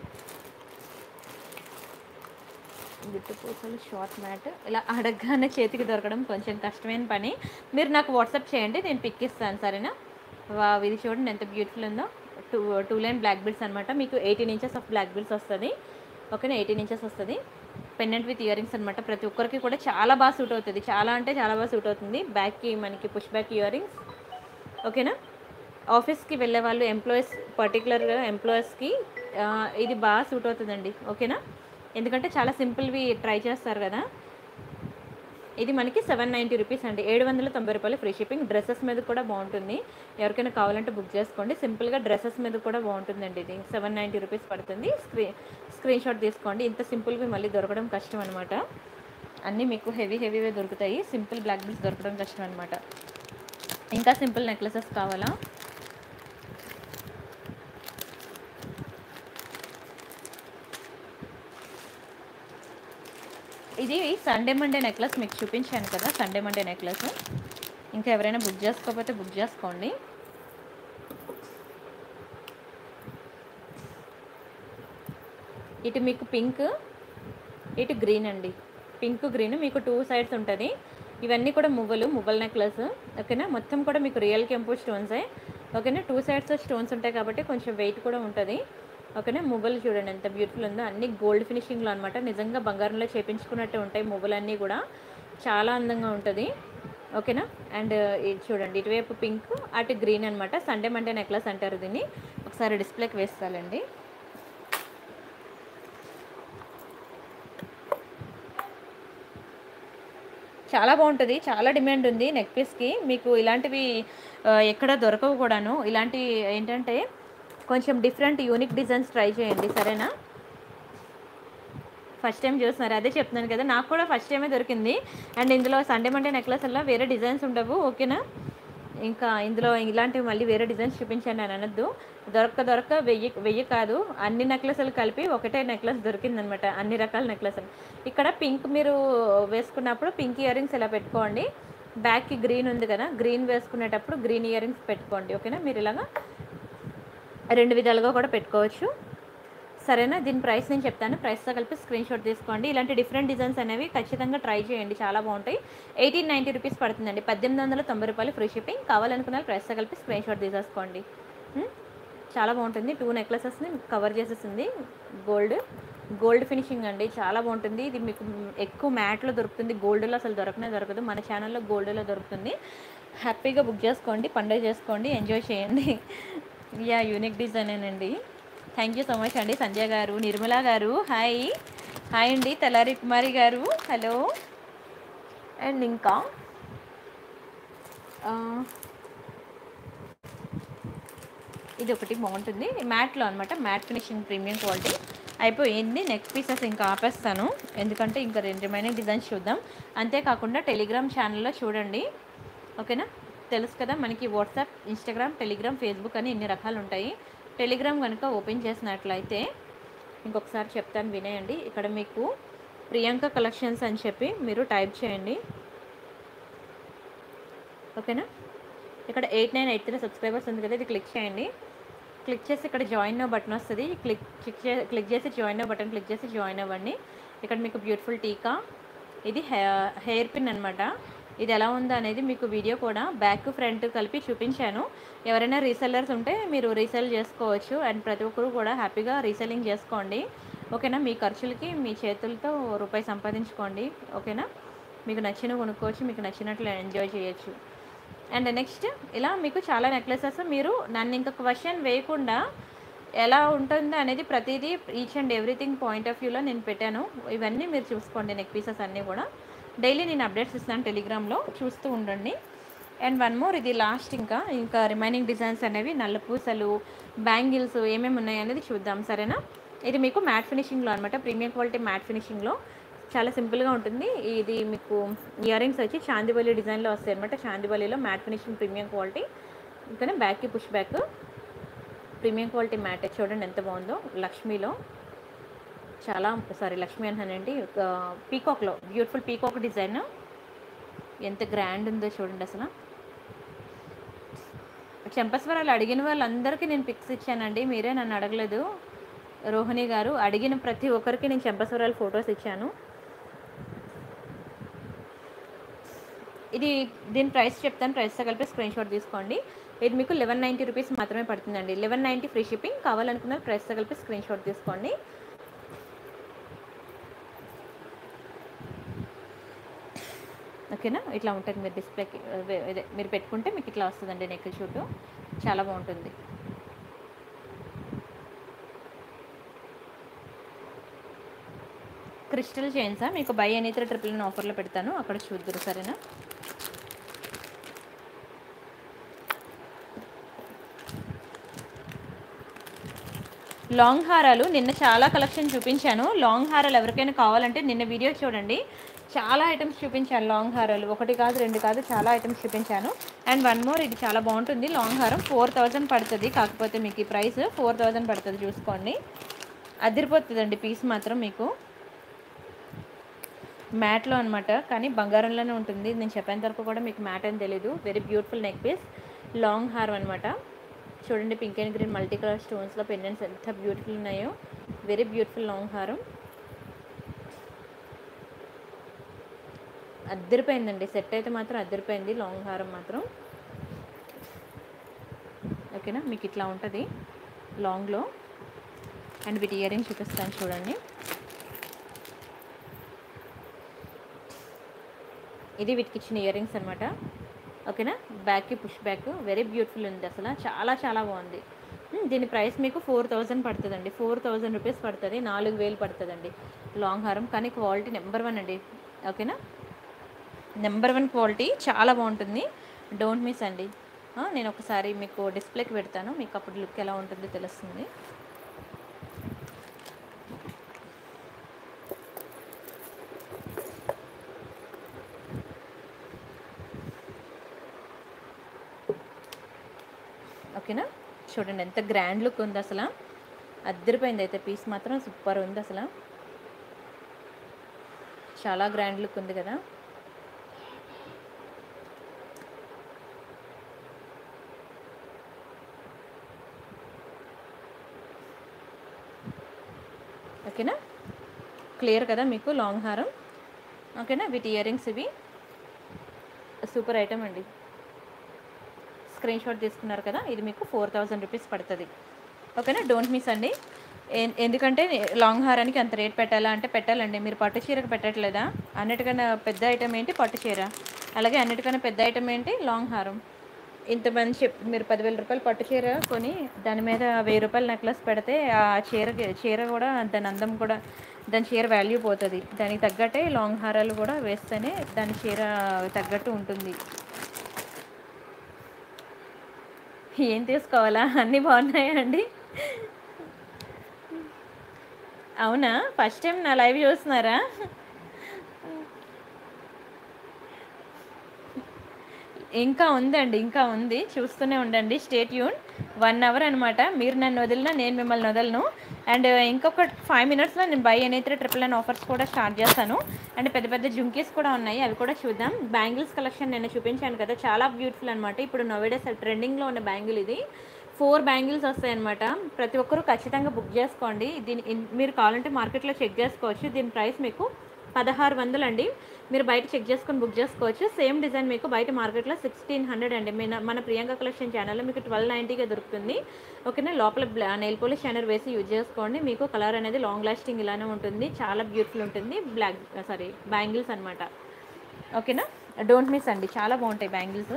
గుట్టుపూసలు షార్ట్ మ్యాట్ ఇలా అడగగానే చేతికి దొరకడం కొంచెం కష్టమైన పని మీరు నాకు వాట్సాప్ చేయండి నేను పిక్ ఇస్తాను సరేనా వా ఇది చూడండి ఎంత బ్యూటిఫుల్ ఉందో two two line black beads అనమాట మీకు eighteen inches of black beads వస్తుంది ఓకేనా ఎయిటీన్ ఇంచెస్ వస్తుంది పెండెంట్ విత్ ఇయర్ రింగ్స్ అనమాట ప్రతి ఒక్కరికి కూడా చాలా బాగా సూట్ అవుతుంది చాలా అంటే చాలా బాగా సూట్ అవుతుంది బ్యాక్కి మనకి పుష్ బ్యాక్ ఇయర్ రింగ్స్ ఓకేనా ఆఫీస్కి వెళ్ళే వాళ్ళు ఎంప్లాయీస్ పర్టికులర్గా ఎంప్లాయీస్కి ఇది బాగా సూట్ అవుతుందండి ఓకేనా ఎందుకంటే చాలా సింపుల్వి ట్రై చేస్తారు కదా ఇది మనకి సెవెన్ నైంటీ రూపీస్ అండి ఏడు వందల తొంభై రూపాయలు ఫ్రీ షిప్పింగ్ డ్రెస్సెస్ మీద కూడా బాగుంటుంది ఎవరికైనా కావాలంటే బుక్ చేసుకోండి సింపుల్గా డ్రెస్సెస్ మీద కూడా బాగుంటుందండి ఇది సెవెన్ నైంటీ రూపీస్ పడుతుంది స్క్రీన్ స్క్రీన్ షాట్ తీసుకోండి ఇంత సింపుల్వి మళ్ళీ దొరకడం కష్టం అనమాట అన్నీ మీకు హెవీ హెవీవే దొరుకుతాయి సింపుల్ బ్లాక్ బిల్స్ దొరకడం కష్టం అనమాట ఇంకా సింపుల్ నెక్లెసెస్ కావాలా ఇది సండే మండే నెక్లెస్ మీకు చూపించాను కదా సండే మండే నెక్లెస్ ఇంకా ఎవరైనా బుక్ చేసుకోకపోతే బుక్ చేసుకోండి ఇటు మీకు పింక్ ఇటు గ్రీన్ అండి పింక్ గ్రీన్ మీకు టూ సైడ్స్ ఉంటుంది ఇవన్నీ కూడా మువ్వలు మువ్వల నెక్లెస్ ఓకేనా మొత్తం కూడా మీకు రియల్ కెంపు స్టోన్సే ఓకేనా టూ సైడ్స్ స్టోన్స్ ఉంటాయి కాబట్టి కొంచెం వెయిట్ కూడా ఉంటుంది ఓకేనా మువ్వలు చూడండి ఎంత బ్యూటిఫుల్ ఉందో అన్ని గోల్డ్ ఫినిషింగ్లో అనమాట నిజంగా బంగారంలో చేపించుకున్నట్టే ఉంటాయి మువ్వలన్నీ కూడా చాలా అందంగా ఉంటుంది ఓకేనా అండ్ ఇది చూడండి ఇటువైపు పింక్ అటు గ్రీన్ అనమాట సండే మండే నెక్లెస్ అంటారు దీన్ని ఒకసారి డిస్ప్లేకి వేస్తానండి చాలా బాగుంటుంది చాలా డిమాండ్ ఉంది నెక్ పీస్కి మీకు ఇలాంటివి ఆ, ఎక్కడ దొరకవు కూడాను ఇలాంటి ఏంటంటే కొంచెం డిఫరెంట్ యూనిక్ డిజైన్స్ ట్రై చేయండి సరేనా ఫస్ట్ టైం చూస్తున్నారు అదే చెప్తున్నాను కదా నాకు కూడా ఫస్ట్ టైమే దొరికింది అండ్ ఇందులో సండే మండే నెక్లెస్ అలా వేరే డిజైన్స్ ఉండవు ఓకేనా ఇంకా ఇందులో ఇలాంటివి మళ్ళీ వేరే డిజైన్స్ చూపించండి అని అనొద్దు దొరక్క దొరక్క వెయ్యి వెయ్యి కాదు అన్ని నెక్లెస్లు కలిపి ఒకటే నెక్లెస్ దొరికిందనమాట అన్ని రకాల నెక్లెస్లు ఇక్కడ పింక్ మీరు వేసుకున్నప్పుడు పింక్ ఇయర్ రింగ్స్ ఇలా పెట్టుకోండి బ్యాక్కి గ్రీన్ ఉంది కదా గ్రీన్ వేసుకునేటప్పుడు గ్రీన్ ఇయర్ రింగ్స్ పెట్టుకోండి ఓకేనా మీరు ఇలాగా రెండు విధాలుగా కూడా పెట్టుకోవచ్చు సరేనా దీని ప్రైస్ నేను చెప్తాను ప్రైస్తో కలిపి స్క్రీన్ షాట్ తీసుకోండి ఇలాంటి డిఫరెంట్ డిజైన్స్ అనేవి ఖచ్చితంగా ట్రై చేయండి చాలా బాగుంటాయి ఎయిటీన్ నైంటీ రూపీస్ పడుతుందండి పద్దెనిమిది వందల తొంభై రూపాయలు ఫ్రీ షిప్పింగ్ కావాలనుకున్న వాళ్ళు ప్రైస్తో కలిపి స్క్రీన్ షాట్ తీసేసుకోండి ఉం? చాలా బాగుంటుంది టూ నెక్లెసెస్ని కవర్ చేసేసింది గోల్డ్ గోల్డ్ ఫినిషింగ్ అండి చాలా బాగుంటుంది ఇది మీకు ఎక్కువ మ్యాట్లో దొరుకుతుంది గోల్డ్లో అసలు దొరకనే దొరకదు మన ఛానల్లో గోల్డ్లో దొరుకుతుంది హ్యాపీగా బుక్ చేసుకోండి పండుగ చేసుకోండి ఎంజాయ్ చేయండి యా యూనిక్ డిజైనేనండి థ్యాంక్ యూ సో మచ్ అండి సంజయ్ గారు నిర్మలా గారు హాయ్ హాయ్ అండి తెల్లారి కుమారి గారు హలో అండ్ ఇంకా ఆ, ఇది ఒకటి బాగుంటుంది మ్యాట్లో అనమాట మ్యాట్ ఫినిషింగ్ ప్రీమియం క్వాలిటీ అయిపోయింది నెక్ పీసెస్ ఇంకా ఆపేస్తాను ఎందుకంటే ఇంకా రెండు రిమైనింగ్ డిజైన్స్ చూద్దాం అంతేకాకుండా టెలిగ్రామ్ ఛానల్లో చూడండి ఓకేనా తెలుసు కదా మనకి వాట్సాప్ ఇన్స్టాగ్రామ్ టెలిగ్రామ్ ఫేస్బుక్ అని ఇన్ని రకాలు ఉంటాయి టెలిగ్రామ్ కనుక ఓపెన్ చేసినట్లయితే ఇంకొకసారి చెప్తాను వినేయండి ఇక్కడ మీకు ప్రియాంక కలెక్షన్స్ అని చెప్పి మీరు టైప్ చేయండి ఓకేనా ఇక్కడ eight nine eight three subscribers ఉంది కదా ఇది క్లిక్ చేయండి క్లిక్ చేసి ఇక్కడ జాయిన్ అవ్వ బటన్ వస్తుంది క్లిక్ క్లిక్ చే క్లిక్ చేసి జాయిన్ అవ్వ బటన్ క్లిక్ చేసి జాయిన్ అవ్వండి ఇక్కడ మీకు బ్యూటిఫుల్ టీకా ఇది హెయిర్ హెయిర్ పిన్ అనమాట ఇది ఎలా ఉందో అనేది మీకు వీడియో కూడా బ్యాక్ ఫ్రంట్ కలిపి చూపించాను ఎవరైనా రీసెల్లర్స్ ఉంటే మీరు రీసెల్ చేసుకోవచ్చు అండ్ ప్రతి ఒక్కరు కూడా హ్యాపీగా రీసెల్లింగ్ చేసుకోండి ఓకేనా మీ ఖర్చులకి మీ చేతులతో రూపాయి సంపాదించుకోండి ఓకేనా మీకు నచ్చిన కొనుక్కోవచ్చు మీకు నచ్చినట్లు ఎంజాయ్ చేయొచ్చు అండ్ నెక్స్ట్ ఇలా మీకు చాలా నెక్లెసెస్ మీరు నన్ను ఇంకా క్వశ్చన్ వేయకుండా ఎలా ఉంటుందో అనేది ప్రతిదీ each and everything point of వ్యూలో నేను పెట్టాను ఇవన్నీ మీరు చూసుకోండి నెక్ పీసెస్ అన్నీ కూడా డైలీ నేను అప్డేట్స్ ఇస్తాను టెలిగ్రామ్లో చూస్తూ ఉండండి అండ్ వన్ మోర్ ఇది లాస్ట్ ఇంకా ఇంకా రిమైనింగ్ డిజైన్స్ అనేవి నల్ల పూసలు బ్యాంగిల్స్ ఏమేమి ఉన్నాయి అనేది చూద్దాం సరేనా ఇది మీకు మ్యాట్ ఫినిషింగ్లో అనమాట ప్రీమియం క్వాలిటీ మ్యాట్ ఫినిషింగ్లో చాలా సింపుల్గా ఉంటుంది ఇది మీకు ఇయర్ రింగ్స్ వచ్చి చాందివల్లి డిజైన్లో వస్తాయి అనమాట చాందివల్లిలో మ్యాట్ ఫినిషింగ్ ప్రీమియం క్వాలిటీ ఇంకానే బ్యాక్కి push back premium quality matte చూడండి ఎంత బాగుందో లక్ష్మీలో చాలా సారీ లక్ష్మీ అంటానండి పీకాక్లో బ్యూటిఫుల్ పీకాక్ డిజైన్ ఎంత గ్రాండ్ ఉందో చూడండి అసలు చెంపస్వరాలు అడిగిన వాళ్ళందరికీ నేను పిక్స్ ఇచ్చానండి మీరే నన్ను అడగలేదు రోహిణి గారు అడిగిన ప్రతి ఒక్కరికి నేను చెంపస్వరాలు ఫొటోస్ ఇచ్చాను ఇది దీని ప్రైస్ చెప్తాను ప్రైస్తో కలిపి స్క్రీన్ షాట్ తీసుకోండి ఇది మీకు లెవెన్ నైంటీ రూపీస్ మాత్రమే పడుతుందండి లెవెన్ నైంటీ ఫ్రీ షిప్పింగ్ కావాలనుకున్న ప్రైస్తో కలిపి స్క్రీన్ షాట్ తీసుకోండి ఓకేనా ఇట్లా ఉంటుంది మీరు డిస్ప్లేకి అదే మీరు పెట్టుకుంటే మీకు ఇట్లా వస్తుందండి నెక్ షూట్ చాలా బాగుంటుంది క్రిస్టల్ చైన్సా మీకు బై ఎనీత్ర ట్రిపుల్ నైన్ ఆఫర్లో పెడతాను అక్కడ చూద్దరు సరేనా లాంగ్ హారాలు నిన్న చాలా కలెక్షన్ చూపించాను లాంగ్ హారాలు ఎవరికైనా కావాలంటే నిన్న వీడియో చూడండి చాలా ఐటమ్స్ చూపించాను లాంగ్ హారాలు ఒకటి కాదు రెండు కాదు చాలా ఐటమ్స్ చూపించాను అండ్ వన్ మోర్ ఇది చాలా బాగుంటుంది లాంగ్ హారం ఫోర్ థౌజండ్ పడుతుంది కాకపోతే మీకు ఈ ప్రైస్ ఫోర్ థౌజండ్ పడుతుంది చూసుకోండి అదిరిపోతుందండి పీస్ మాత్రం మీకు మ్యాట్లో అనమాట కానీ బంగారంలోనే ఉంటుంది నేను చెప్పేంత వరకు కూడా మీకు మ్యాట్ అని తెలీదు very beautiful neck piece long హారం అనమాట చూడండి pink and green multi colour స్టోన్స్లో పెండెంట్స్ ఎంత బ్యూటిఫుల్ ఉన్నాయో వెరీ బ్యూటిఫుల్ లాంగ్ హారం అద్దరిపోయిందండి సెట్ అయితే మాత్రం అద్దరిపోయింది లాంగ్ హారం మాత్రం ఓకేనా మీకు ఇట్లా ఉంటుంది లాంగ్లో అండ్ వీటి ఇయర్ రింగ్ చూపిస్తాను చూడండి ఇది వీటికి ఇచ్చిన ఇయర్ రింగ్స్ అనమాట ఓకేనా బ్యాక్కి పుష్ బ్యాక్ వెరీ బ్యూటిఫుల్ ఉంది అసలు చాలా చాలా బాగుంది ఉమ్, దీని ప్రైస్ మీకు ఫోర్ థౌజండ్ పడుతుందండి ఫోర్ థౌజండ్ రూపీస్ పడుతుంది నాలుగు వేలు పడుతుందండి లాంగ్ హారం కానీ క్వాలిటీ నెంబర్ వన్ అండి ఓకేనా నెంబర్ వన్ క్వాలిటీ చాలా బాగుంటుంది డోంట్ మిస్ అండి ఆ, నేను ఒకసారి మీకు డిస్ప్లేకి పెడతాను మీకు అప్పుడు లుక్ ఎలా ఉంటుందో తెలుస్తుంది ఓకేనా చూడండి ఎంత గ్రాండ్ లుక్ ఉంది అసలు అద్దరిపోయింది అయితే పీస్ మాత్రం సూపర్ ఉంది అసలు చాలా గ్రాండ్ లుక్ ఉంది కదా ఓకేనా క్లియర్ కదా మీకు లాంగ్ హారం ఓకేనా వీటి ఇయర్ రింగ్స్ ఇవి సూపర్ ఐటమ్ అండి స్క్రీన్ షాట్ తీసుకున్నారు కదా ఇది మీకు ఫోర్ థౌజండ్ రూపీస్ పడుతుంది ఓకేనా డోంట్ మిస్ అండి ఎన్- ఎందుకంటే లాంగ్ హారానికి అంత రేట్ పెట్టాలా అంటే పెట్టాలండి మీరు పట్టు చీరకు పెట్టట్లేదా అన్నిటికన్నా పెద్ద ఐటమ్ ఏంటి పట్టు చీర అలాగే అన్నిటికన్నా పెద్ద ఐటమ్ ఏంటి లాంగ్ హారం ఇంతమంది చెప్ మీరు పదివేల రూపాయలు పట్టు చీర కొని దాని మీద వెయ్యి రూపాయల నెక్లెస్ పెడితే ఆ చీర చీర కూడా దాని అందం కూడా దాని చీర వాల్యూ పోతుంది దానికి తగ్గట్టే లాంగ్ హారాలు కూడా వేస్తేనే దాని చీర తగ్గట్టు ఉంటుంది ఏం తీసుకోవాలా అన్నీ బాగున్నాయా అండి అవునా ఫస్ట్ టైం నా లైవ్ చూస్తున్నారా ఇంకా ఉందండి ఇంకా ఉంది చూస్తూనే ఉండండి స్టేట్ యూన్ వన్ అవర్ అనమాట మీరు నన్ను వదిలినా నేను మిమ్మల్ని వదలను అండ్ ఇంకొక ఫైవ్ మినిట్స్లో నేను బై అనేది ట్రిపుల్ నైన్ ఆఫర్స్ కూడా స్టార్ట్ చేస్తాను అండ్ పెద్ద పెద్ద జుంకీస్ కూడా ఉన్నాయి అవి కూడా చూద్దాం బ్యాంగిల్స్ కలెక్షన్ నేను చూపించాను కదా చాలా బ్యూటిఫుల్ అనమాట ఇప్పుడు నోవేడేస్ ట్రెండింగ్లో ఉన్న బ్యాంగిల్ ఇది ఫోర్ బ్యాంగిల్స్ వస్తాయి అనమాట ప్రతి ఒక్కరూ ఖచ్చితంగా బుక్ చేసుకోండి దీని ఇన్- మీరు కావాలంటే మార్కెట్లో చెక్ చేసుకోవచ్చు దీని ప్రైస్ మీకు పదహారు వందలు అండి మీరు బయట చెక్ చేసుకొని బుక్ చేసుకోవచ్చు సేమ్ డిజైన్ మీకు బయట మార్కెట్లో సిక్స్టీన్ హండ్రెడ్ అండి మన మన ప్రియాంక కలెక్షన్ ఛానల్లో మీకు ట్వెల్వ్ నైంటీగా దొరుకుతుంది ఓకేనా లోపల నెయిల్ పోలిష్ షైనర్ వేసి యూజ్ చేసుకోండి మీకు కలర్ అనేది లాంగ్ లాస్టింగ్ ఇలానే ఉంటుంది చాలా బ్యూటిఫుల్ ఉంటుంది బ్లాక్ సారీ బ్యాంగిల్స్ అనమాట ఓకేనా డోంట్ మిస్ అండి చాలా బాగుంటాయి బ్యాంగిల్స్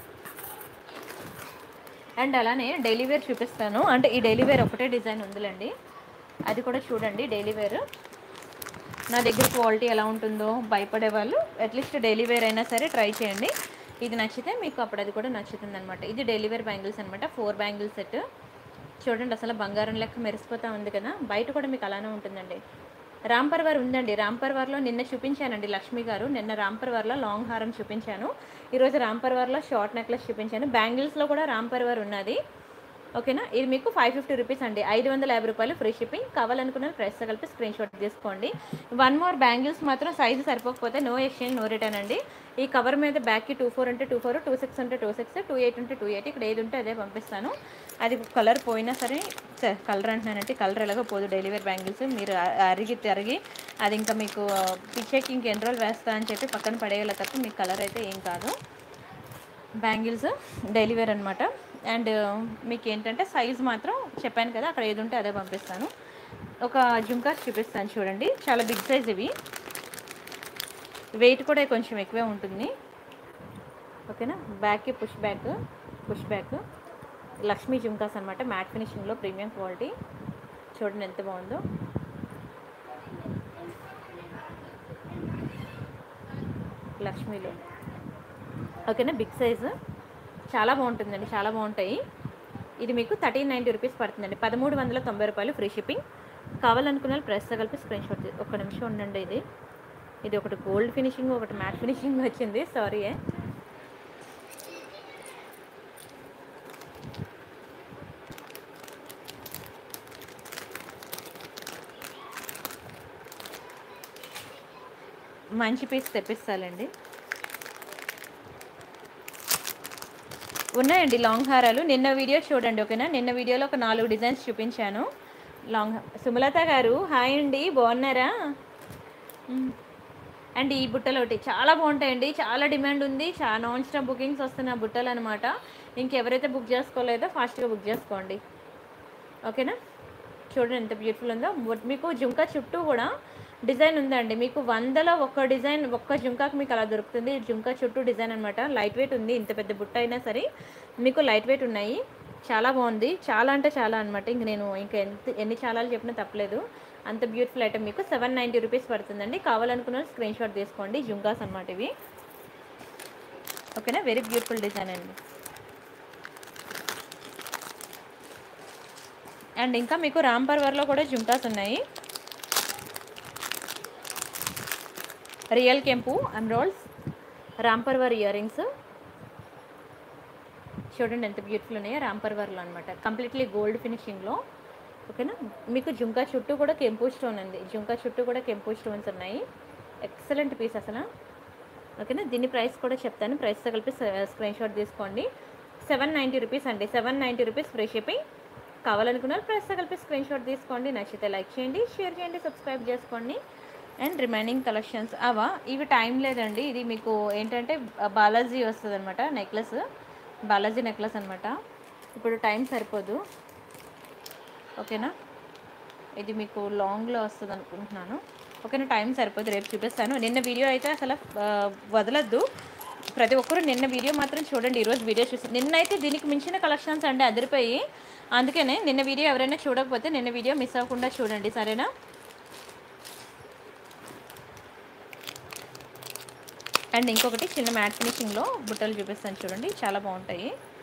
అండ్ అలానే డైలీ వేర్ చూపిస్తాను అంటే ఈ డైలీ వేర్ ఒకటే డిజైన్ ఉందిలేండి అది కూడా చూడండి డైలీ వేర్ నా దగ్గర క్వాలిటీ ఎలా ఉంటుందో భయపడే వాళ్ళు అట్లీస్ట్ డైలీ వేర్ అయినా సరే ట్రై చేయండి ఇది నచ్చితే మీకు అప్పుడు అది కూడా నచ్చుతుంది అనమాట ఇది డైలీ వేర్ బ్యాంగిల్స్ అనమాట ఫోర్ బ్యాంగిల్ సెట్ చూడండి అసలు బంగారం లెక్క మెరిసిపోతా ఉంది కదా బయట కూడా మీకు అలానే ఉంటుందండి రాంపర్వర్ ఉందండి రాంపర్వర్లో నిన్న చూపించానండి లక్ష్మి గారు నిన్న రాంపర్వర్లో లాంగ్ హారం చూపించాను ఈరోజు రాంపర్వర్లో షార్ట్ నెక్లెస్ చూపించాను బ్యాంగిల్స్లో కూడా రాంపర్వర్ ఉన్నది ఓకేనా ఇది మీకు ఫైవ్ ఫిఫ్టీ రూపీస్ అండి ఐదు వందల యాభై రూపాయలు ఫ్రీ షిప్పింగ్ కావాలనుకున్న ప్రైస్తో కలిపి స్క్రీన్ షాట్ తీసుకోండి వన్ మోర్ బ్యాంగిల్స్ మాత్రం సైజు సరిపోకపోతే నో ఎక్స్చేంజ్ నో రిటర్న్ అండి ఈ కవర్ మీద బ్యాక్కి టూ ఫోర్ అంటే టూ ఫోర్ టూ సిక్స్ అంటే టూ సిక్స్ టూ ఎయిట్ అంటే టూ ఎయిట్ ఇక్కడ ఏది ఉంటే అదే పంపిస్తాను అది కలర్ పోయినా సరే కలర్ అంటున్నానంటే కలర్ ఎలాగో పోదు డెలివరీ బ్యాంగిల్స్ మీరు అ- అరిగి తిరిగి అది ఇంకా మీకు పిచ్చేకి ఇంక ఎన్ని రోజులు వేస్తా అని చెప్పి పక్కన పడేయాలి తప్ప మీకు కలర్ అయితే ఏం కాదు బ్యాంగిల్స్ డైలీ వేర్ అనమాట అండ్ మీకు ఏంటంటే సైజ్ మాత్రం చెప్పాను కదా అక్కడ ఏది ఉంటే అదే పంపిస్తాను ఒక జుంకాస్ చూపిస్తాను చూడండి చాలా బిగ్ సైజ్ ఇవి వెయిట్ కూడా కొంచెం ఎక్కువే ఉంటుంది ఓకేనా బ్యాక్కి push back push back Lakshmi jhumkas అనమాట మ్యాట్ ఫినిషింగ్లో ప్రీమియం క్వాలిటీ చూడండి ఎంత బాగుందో లక్ష్మీలో ఓకేనా బిగ్ సైజు చాలా బాగుంటుందండి చాలా బాగుంటాయి ఇది మీకు థర్టీన్ నైంటీ రూపీస్ పడుతుందండి పదమూడు వందల తొంభై రూపాయలు ఫ్రీ షిప్పింగ్ కావాలనుకున్న వాళ్ళు ప్రెస్తో కలిపి స్క్రీన్ షాట్ తీ- ఒక్క నిమిషం ఉండండి ఇది ఇది ఒకటి గోల్డ్ ఫినిషింగ్ ఒకటి మ్యాట్ ఫినిషింగ్ వచ్చింది సారీ మంచి పీస్ తెప్పిస్తాలండి ఉన్నాయండి లాంగ్ హారాలు నిన్న వీడియో చూడండి ఓకేనా నిన్న వీడియోలో ఒక నాలుగు డిజైన్స్ చూపించాను లాంగ్ హా- సుమలత గారు హాయ్ అండి బాగున్నారా మ్. అండ్ ఈ బుట్టలు ఒకటి చాలా బాగుంటాయండి చాలా డిమాండ్ ఉంది చాలా నాన్ స్టాప్ బుకింగ్స్ వస్తున్న బుట్టలు అనమాట ఇంకెవరైతే బుక్ చేసుకోలేదో ఫాస్ట్గా బుక్ చేసుకోండి ఓకేనా చూడండి ఎంత బ్యూటిఫుల్ ఉందో బట్ మీకు జుంకా చుట్టూ కూడా డిజైన్ ఉందండి మీకు వందలో ఒక్క డిజైన్ ఒక్క జుంకాకి మీకు అలా దొరుకుతుంది ఈ జుంకా చుట్టూ డిజైన్ అనమాట లైట్ వెయిట్ ఉంది ఇంత పెద్ద బుట్ట అయినా సరే మీకు లైట్ వెయిట్ ఉన్నాయి చాలా బాగుంది చాలా అంటే చాలా అనమాట ఇంక నేను ఇంకా ఎంత ఎన్ని చాలాలు చెప్పినా తప్పలేదు అంత బ్యూటిఫుల్ ఐటమ్ మీకు సెవెన్ నైంటీ రూపీస్ పడుతుందండి కావాలనుకున్న స్క్రీన్ షాట్ తీసుకోండి జుంకాస్ అనమాట ఇవి ఓకేనా వెరీ బ్యూటిఫుల్ డిజైన్ అండి అండ్ ఇంకా మీకు రాంపర్వర్లో కూడా జుంకాస్ ఉన్నాయి రియల్ కెంపు ఎమ్రాల్డ్స్ రాంపర్వర్ ఇయర్ రింగ్స్ చూడండి ఎంత బ్యూటిఫుల్ ఉన్నాయో రాంపర్వర్లో అనమాట కంప్లీట్లీ గోల్డ్ ఫినిషింగ్లో ఓకేనా మీకు జుంకా చుట్టూ కూడా కెంపు స్టోన్ ఉంది జుంకా చుట్టూ కూడా కెంపు స్టోన్స్ ఉన్నాయి ఎక్సలెంట్ పీస్ అసలు ఓకేనా దీని ప్రైస్ కూడా చెప్తాను ప్రైస్తో కలిపి స్క్రీన్ షాట్ తీసుకోండి సెవెన్ నైంటీ రూపీస్ అండి seven ninety rupees free shipping కావాలనుకున్నారు ప్రైస్తో కలిపి స్క్రీన్ షాట్ తీసుకోండి నచ్చితే లైక్ చేయండి షేర్ చేయండి సబ్స్క్రైబ్ చేసుకోండి అండ్ రిమైనింగ్ కలెక్షన్స్ అవా ఇవి టైం లేదండి ఇది మీకు ఏంటంటే బాలాజీ వస్తుంది అనమాట నెక్లెస్ బాలాజీ నెక్లెస్ అనమాట ఇప్పుడు టైం సరిపోదు ఓకేనా ఇది మీకు లాంగ్లో వస్తుంది అనుకుంటున్నాను ఓకేనా టైం సరిపోదు రేపు చూపిస్తాను నిన్న వీడియో అయితే అసలు ఆ, వదలొద్దు ప్రతి ఒక్కరు నిన్న వీడియో మాత్రం చూడండి ఈరోజు వీడియో చూసి నిన్నైతే దీనికి మించిన కలెక్షన్స్ అండి అదిరిపోయి అందుకనే నిన్న వీడియో ఎవరైనా చూడకపోతే నిన్న వీడియో మిస్ అవ్వకుండా చూడండి సరేనా అండ్ ఇంకొకటి చిన్న మ్యాట్ ఫినిషింగ్లో బుట్టలు చూపిస్తాను చూడండి చాలా బాగుంటాయి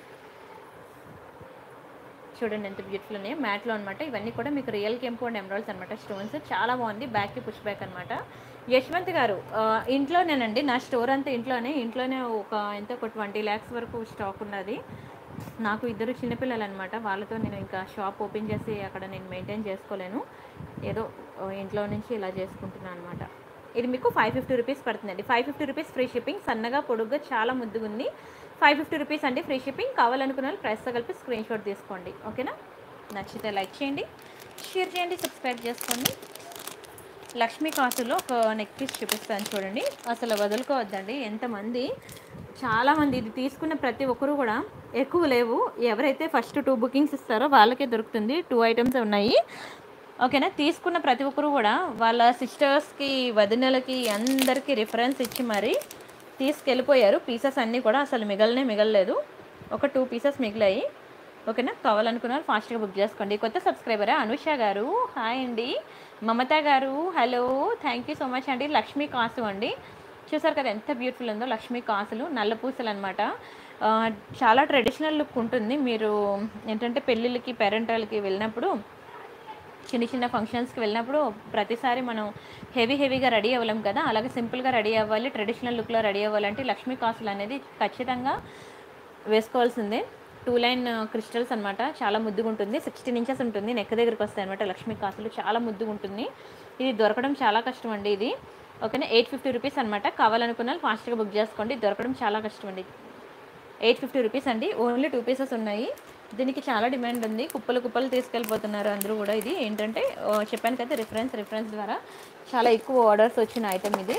చూడండి ఎంత బ్యూటిఫుల్ ఉన్నాయి మ్యాట్లో అనమాట ఇవన్నీ కూడా మీకు రియల్ కెంపు అండ్ ఎమరాల్స్ అనమాట స్టోన్స్ చాలా బాగుంది బ్యాక్కి పుష్ బ్యాక్ అనమాట యశ్వంత్ గారు ఆ, ఇంట్లోనేనండి నా స్టోర్ అంతా ఇంట్లోనే ఇంట్లోనే ఒక ఎంత ఒక ట్వంటీ ల్యాక్స్ వరకు స్టాక్ ఉన్నది నాకు ఇద్దరు చిన్నపిల్లలు అనమాట వాళ్ళతో నేను ఇంకా షాప్ ఓపెన్ చేసి అక్కడ నేను మెయింటైన్ చేసుకోలేను ఏదో ఆ, ఇంట్లో నుంచి ఇలా చేసుకుంటున్నాను అనమాట ఇది మీకు ఫైవ్ ఫిఫ్టీ రూపీస్ పడుతుందండి five fifty rupees free shipping సన్నగా పొడుగ్గా చాలా ముద్దుగా ఉంది ఫైవ్ ఫిఫ్టీ రూపీస్ అండి ఫ్రీ షిప్పింగ్ కావాలనుకున్న వాళ్ళు ప్రైస్తో కలిపి స్క్రీన్ షాట్ తీసుకోండి ఓకేనా నచ్చితే లైక్ చేయండి షేర్ చేయండి సబ్స్క్రైబ్ చేసుకోండి లక్ష్మీ కాసులో ఒక నెక్ పీస్ చూపిస్తాను చూడండి అసలు వదులుకోవద్దండి ఎంతమంది చాలామంది ఇది తీసుకున్న ప్రతి ఒక్కరు కూడా ఎక్కువ లేవు ఎవరైతే ఫస్ట్ టూ బుకింగ్స్ ఇస్తారో వాళ్ళకే దొరుకుతుంది టూ ఐటమ్స్ ఉన్నాయి ఓకేనా తీసుకున్న ప్రతి ఒక్కరు కూడా వాళ్ళ సిస్టర్స్కి వదినలకి అందరికీ రిఫరెన్స్ ఇచ్చి మరి తీసుకెళ్ళిపోయారు పీసెస్ అన్నీ కూడా అసలు మిగలనే మిగలలేదు ఒక టూ పీసెస్ మిగిలాయి ఓకేనా కావాలనుకున్నారు ఫాస్ట్గా బుక్ చేసుకోండి కొత్త సబ్స్క్రైబరే అనుష గారు హాయ్ అండి మమత గారు hello thank you so much అండి లక్ష్మీ కాసు అండి చూసారు కదా ఎంత బ్యూటిఫుల్ ఉందో లక్ష్మీ కాసులు నల్ల పూసలు అనమాట చాలా ట్రెడిషనల్ లుక్ ఉంటుంది మీరు ఏంటంటే పెళ్ళిళ్ళకి పేరెంటాలకి వెళ్ళినప్పుడు చిన్న చిన్న ఫంక్షన్స్కి వెళ్ళినప్పుడు ప్రతిసారి మనం హెవీ హెవీగా రెడీ అవ్వలేం కదా అలాగే సింపుల్గా రెడీ అవ్వాలి ట్రెడిషనల్ లుక్లో రెడీ అవ్వాలంటే లక్ష్మీ కాసులు అనేది ఖచ్చితంగా వేసుకోవాల్సిందే టూ లైన్ క్రిస్టల్స్ అనమాట చాలా ముద్దుగా ఉంటుంది సిక్స్టీన్ ఇంచెస్ ఉంటుంది నెక్ దగ్గరికి వస్తాయి అనమాట లక్ష్మీ కాసులు చాలా ముద్దుగా ఉంటుంది ఇది దొరకడం చాలా కష్టం అండి ఇది ఓకేనా ఎయిట్ ఫిఫ్టీ రూపీస్ అనమాట కావాలనుకున్న వాళ్ళు ఫాస్ట్గా బుక్ చేసుకోండి దొరకడం చాలా కష్టం అండి ఎయిట్ ఫిఫ్టీ రూపీస్ అండి ఓన్లీ టూ పీసెస్ ఉన్నాయి దీనికి చాలా డిమాండ్ ఉంది కుప్పలు కుప్పలు తీసుకెళ్ళిపోతున్నారు అందరూ కూడా ఇది ఏంటంటే ఆ, చెప్పాను కదా రిఫరెన్స్ రిఫరెన్స్ ద్వారా చాలా ఎక్కువ ఆర్డర్స్ వచ్చిన ఐటమ్ ఇది